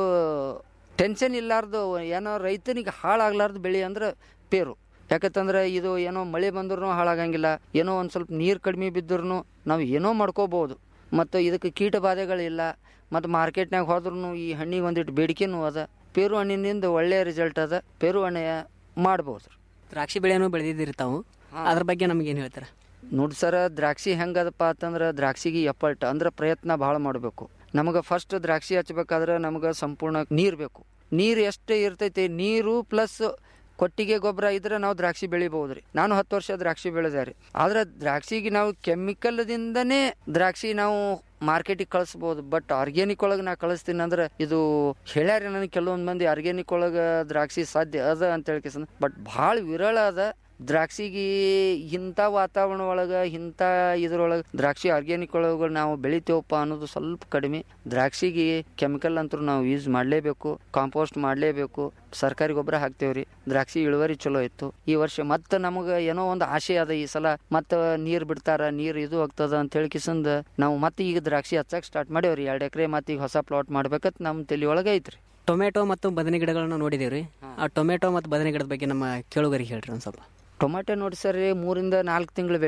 ಟೆನ್ಷನ್ ಇಲ್ಲಾರ್ದು ಏನೋ ರೈತನಿಗೆ ಹಾಳಾಗ್ಲಾರ್ದು ಬೆಳೆ ಅಂದ್ರೆ ಪೇರು ಯಾಕಂತಂದ್ರೆ ಇದು ಏನೋ ಮಳೆ ಬಂದ್ರೂ ಹಾಳಾಗಂಗಿಲ್ಲ ಏನೋ ಒಂದು ಸ್ವಲ್ಪ ನೀರು ಕಡಿಮೆ ಬಿದ್ದರೂ ನಾವು ಏನೋ ಮಾಡ್ಕೋಬೋದು ಮತ್ತು ಇದಕ್ಕೆ ಕೀಟ ಬಾಧೆಗಳಿಲ್ಲ ಮತ್ತು ಮಾರ್ಕೆಟ್ನಾಗ ಹೋದ್ರೂ ಈ ಹಣ್ಣಿಗೆ ಒಂದಿಟ್ಟು ಬೇಡಿಕೆನೂ ಅದ ಪೇರು ಹಣ್ಣಿನಿಂದ ಒಳ್ಳೆಯ ರಿಸಲ್ಟ್ ಅದ ಪೇರು ಹಣ್ಣೆ ಮಾಡ್ಬೋದು ದ್ರಾಕ್ಷಿ ಬೆಳೆನೂ ಬೆಳೆದಿದ್ದೀರಿ ತಾವು ಅದ್ರ ಬಗ್ಗೆ ನಮ್ಗೆ ಏನು ಹೇಳ್ತೀರ ನೋಡಿ ಸರ ದ್ರಾಕ್ಷಿ ಹೆಂಗದಪ್ಪ ಅಂತಂದ್ರೆ ದ್ರಾಕ್ಷಿಗೆ ಎಫರ್ಟ್ ಅಂದ್ರೆ ಪ್ರಯತ್ನ ಭಾಳ ಮಾಡಬೇಕು ನಮಗೆ ಫಸ್ಟ್ ದ್ರಾಕ್ಷಿ ಹಚ್ಬೇಕಾದ್ರೆ ನಮಗೆ ಸಂಪೂರ್ಣ ನೀರು ಬೇಕು ನೀರು ಎಷ್ಟು ಇರ್ತೈತಿ ನೀರು ಪ್ಲಸ್ ಕೊಟ್ಟಿಗೆ ಗೊಬ್ಬರ ಇದ್ರೆ ನಾವು ದ್ರಾಕ್ಷಿ ಬೆಳಿಬಹುದು ರೀ ನಾನು ಹತ್ತು ವರ್ಷ ದ್ರಾಕ್ಷಿ ಬೆಳೆದೆ ರೀ ಆದ್ರೆ ದ್ರಾಕ್ಷಿಗೆ ನಾವು ಕೆಮಿಕಲ್ದಿಂದನೇ ದ್ರಾಕ್ಷಿ ನಾವು ಮಾರ್ಕೆಟಿಗೆ ಕಳಿಸ್ಬೋದು ಬಟ್ ಆರ್ಗ್ಯಾನಿಕ್ ಒಳಗೆ ನಾ ಕಳಿಸ್ತೀನಿ ಅಂದ್ರೆ ಇದು ಹೇಳ್ಯಾರ ನನಗೆ ಕೆಲವೊಂದು ಮಂದಿ ಆರ್ಗ್ಯಾನಿಕ್ ಒಳಗೆ ದ್ರಾಕ್ಷಿ ಸಾಧ್ಯ ಅದ ಅಂತ ಹೇಳಿ ಬಟ್ ಭಾಳ ವಿರಳ ಅದ ದ್ರಾಕ್ಷಿಗೆ ಇಂಥ ವಾತಾವರಣ ಒಳಗೆ ಇಂಥ ಇದ್ರೊಳಗೆ ದ್ರಾಕ್ಷಿ ಆರ್ಗ್ಯಾನಿಕ್ ಒಳಗೆ ನಾವು ಬೆಳಿತೇವಪ್ಪ ಅನ್ನೋದು ಸ್ವಲ್ಪ ಕಡಿಮೆ ದ್ರಾಕ್ಷಿಗೆ ಕೆಮಿಕಲ್ ಅಂತೂ ನಾವು ಯೂಸ್ ಮಾಡಲೇಬೇಕು ಕಾಂಪೋಸ್ಟ್ ಮಾಡಲೇಬೇಕು ಸರ್ಕಾರಿ ಗೊಬ್ಬರ ಹಾಕ್ತೇವ್ರಿ ದ್ರಾಕ್ಷಿ ಇಳುವರಿ ಚಲೋ ಇತ್ತು ಈ ವರ್ಷ ಮತ್ತೆ ನಮಗೆ ಏನೋ ಒಂದು ಆಸೆ ಅದ ಈ ಸಲ ಮತ್ತೆ ನೀರು ಬಿಡ್ತಾರ ನೀರು ಇದು ಆಗ್ತದ ಅಂತ ಹೇಳಿ ಕಿಸಂದ ನಾವು ಮತ್ತೆ ಈಗ ದ್ರಾಕ್ಷಿ ಹಚ್ಚಕ್ಕೆ ಸ್ಟಾರ್ಟ್ ಮಾಡೇವ್ರಿ ಎರಡು ಎಕರೆ ಮತ್ತೆ ಈಗ ಹೊಸ ಪ್ಲಾಟ್ ಮಾಡ್ಬೇಕಂತ ನಮ್ಮ ತಲೆ ಒಳಗೆ ಐತ್ರಿ ಟೊಮೆಟೊ ಮತ್ತು ಬದನೆ ಗಿಡಗಳನ್ನ ನೋಡಿದೇವ್ರಿ ಆ ಟೊಮೆಟೊ ಮತ್ತು ಬದನೆ ಗಿಡದ ಬಗ್ಗೆ ನಮ್ಮ ಕೇಳುಗರಿಗೆ ಹೇಳ್ರಿ ಒಂದು ಸ್ವಲ್ಪ ಟೊಮೆಟೊ ನೋಡಿ ಸರ್ ಮೂರಿಂದ ನಾಲ್ಕು ತಿಂಗಳು ಬೆಳೆ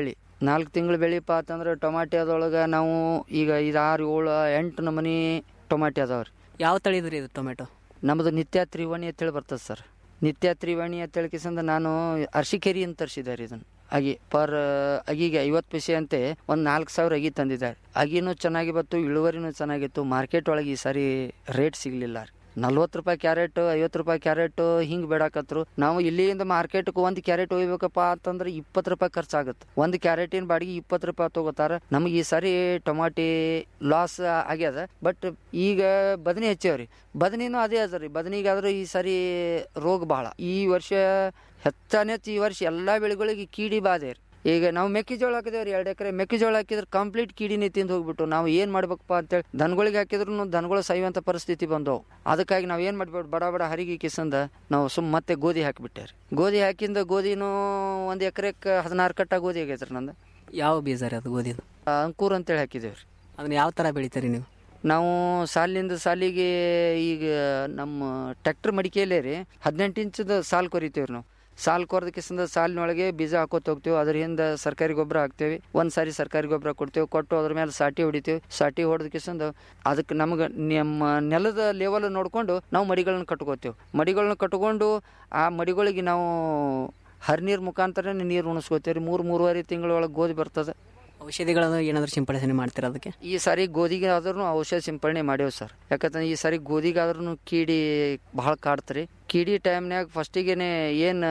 ನಾಲ್ಕು ತಿಂಗಳು ಬೆಳಿಪ್ಪ ಅಂತಂದ್ರೆ ಟೊಮಾಟೆ ಅದೊಳಗೆ ನಾವು ಈಗ ಇದು ಆರು ಏಳು ಎಂಟು ನಮೂನಿ ಟೊಮಾಟೆ ಅದಾವೆ ರೀ ಯಾವ ತಳಿ ಇದ್ರಿ ಇದು ಟೊಮೆಟೊ ನಮ್ಮದು ನಿತ್ಯ ತ್ರಿವಾಣಿ ಅಂತೇಳಿ ಬರ್ತದೆ ಸರ್ ನಿತ್ಯ ತ್ರಿವಾಣಿ ಅಂತೇಳಿ ಕಿಸಂದ ನಾನು ಅರ್ಶಿಕೇರಿ ಅಂತ ತರಿಸಿದ್ದಾರೆ ಇದನ್ನು ಅಗಿ ಪರ್ ಅಗಿಗೆ ಐವತ್ತು ಪೈಸೆ ಅಂತೆ ಒಂದು ನಾಲ್ಕು ಸಾವಿರ ಅಗಿ ತಂದಿದ್ದಾರೆ ಅಗಿನೂ ಚೆನ್ನಾಗಿ ಬಂತು ಇಳುವರಿನೂ ಚೆನ್ನಾಗಿತ್ತು ಮಾರ್ಕೆಟ್ ಒಳಗೆ ಈ ಸಾರಿ ರೇಟ್ ಸಿಗಲಿಲ್ಲ ರೀ ನಲ್ವತ್ತು ರೂಪಾಯಿ ಕ್ಯಾರೆಟ್ ಐವತ್ತು ರೂಪಾಯಿ ಕ್ಯಾರೆಟ್ ಹಿಂಗೆ ಬೇಡಾಕತ್ರು ನಾವು ಇಲ್ಲಿಂದ ಮಾರ್ಕೆಟ್ಗೆ ಒಂದು ಕ್ಯಾರೆಟ್ ಒಯ್ಬೇಕಪ್ಪ ಅಂತಂದ್ರೆ ಇಪ್ಪತ್ತು ರೂಪಾಯಿ ಖರ್ಚಾಗುತ್ತೆ ಒಂದು ಕ್ಯಾರೆಟಿನ ಬಾಡಿಗೆ ಇಪ್ಪತ್ತು ರೂಪಾಯಿ ತಗೋತಾರ ನಮಗೆ ಈ ಸಾರಿ ಟೊಮಾಟಿ ಲಾಸ್ ಆಗ್ಯದ ಬಟ್ ಈಗ ಬದನಿ ಹೆಚ್ಚೇವ್ರಿ ಬದನಿನೂ ಅದೇ ಅದ ರೀ ಬದನಿಗಾದ್ರೆ ಈ ಸಾರಿ ರೋಗ ಭಾಳ ಈ ವರ್ಷ ಹೆಚ್ಚಾನೆಚ್ಚು ಈ ವರ್ಷ ಎಲ್ಲ ಬೆಳೆಗಳಿಗೆ ಕೀಡಿ ಬಾಧೆ ರೀ ಈಗ ನಾವು ಮೆಕ್ಕೆಜೋಳ ಹಾಕಿದೇವ್ರಿ ಎರಡು ಎಕರೆ ಮೆಕ್ಕೆಜೋಳ ಹಾಕಿದ್ರೆ ಕಂಪ್ಲೀಟ್ ಕೀಡಿನೇ ತಿಂದು ಹೋಗ್ಬಿಟ್ಟು ನಾವು ಏನು ಮಾಡ್ಬೇಕಪ್ಪ ಅಂತೇಳಿ ದನಗಳಿಗೆ ಹಾಕಿದ್ರು ದನಗಳು ಸಾಯುವಂಥ ಪರಿಸ್ಥಿತಿ ಬಂದವು ಅದಕ್ಕಾಗಿ ನಾವು ಏನು ಮಾಡ್ಬಿಟ್ಟು ಬಡ ಬಡ ಹರಿಗೆ ಕಿಸಂದ ನಾವು ಸುಮ್ ಮತ್ತೆ ಗೋಧಿ ಹಾಕಿಬಿಟ್ಟೆ ರೀ ಗೋಧಿ ಹಾಕಿಂದ ಗೋಧಿನೂ ಒಂದು ಎಕರೆಕ್ಕೆ ಹದಿನಾರು ಕಟ್ಟ ಗೋಧಿ ಆಗೈತೆ ರೀ ನಂದು ಯಾವ ಬೀಜ ರೀ ಅದು ಗೋಧಿದು ಅಂಕೂರ್ ಅಂತೇಳಿ ಹಾಕಿದ್ದೇವೆ ರೀ ಅದನ್ನ ಯಾವ ಥರ ಬೆಳಿತೀರಿ ನೀವು ನಾವು ಸಾಲಿನಿಂದ ಸಾಲಿಗೆ ಈಗ ನಮ್ಮ ಟ್ರ್ಯಾಕ್ಟರ್ ಮಡಿಕೆಯಲ್ಲೇ ರೀ ಹದಿನೆಂಟು ಇಂಚದ ಸಾಲು ಕೊರಿತೀವಿ ನಾವು ಸಾಲು ಕೊರ್ದ ಕಿಸಂದ ಸಾಲಿನೊಳಗೆ ಬೀಜ ಹಾಕೋತ ಹೋಗ್ತೀವಿ ಅದ್ರ ಹಿಂದೆ ಸರ್ಕಾರಿ ಗೊಬ್ಬರ ಹಾಕ್ತೇವೆ ಒಂದು ಸಾರಿ ಸರ್ಕಾರಿ ಗೊಬ್ಬರ ಕೊಡ್ತೇವೆ ಕೊಟ್ಟು ಅದ್ರ ಮೇಲೆ ಸಾಟಿ ಹೊಡಿತೀವಿ ಸಾಟಿ ಹೊಡೆದ ಕಿಸಂದ ಅದಕ್ಕೆ ನಮ್ಗೆ ನಮ್ಮ ನೆಲದ ಲೆವೆಲ್ ನೋಡಿಕೊಂಡು ನಾವು ಮಡಿಗಳನ್ನ ಕಟ್ಕೋತೀವಿ ಮಡಿಗಳನ್ನ ಕಟ್ಕೊಂಡು ಆ ಮಡಿಗಳಿಗೆ ನಾವು ಹರಿನೀರು ಮುಖಾಂತರ ನೀರು ಉಣಿಸ್ಕೋತೀವಿ ರೀ ಮೂರು ಮೂರುವರೆ ತಿಂಗಳೊಳಗೆ ಗೋಧಿ ಬರ್ತದೆ ಔಷಧಿಗಳನ್ನು ಏನಾದರೂ ಸಿಂಪಡಣೆ ಮಾಡ್ತೀರಾ ಅದಕ್ಕೆ ಈ ಸಾರಿ ಗೋಧಿಗೆ ಆದ್ರೂ ಔಷಧ ಸಿಂಪಡಣೆ ಮಾಡೇವು ಸರ್ ಯಾಕಂದ್ರೆ ಈ ಸಾರಿ ಗೋಧಿಗೆ ಆದ್ರೂ ಕೀಡಿ ಭಾಳ ಕಾಡ್ತ್ರಿ ಕೀಡಿ ಟೈಮ್ನ್ಯಾಗ ಫಸ್ಟಿಗೆನೆ ಏನು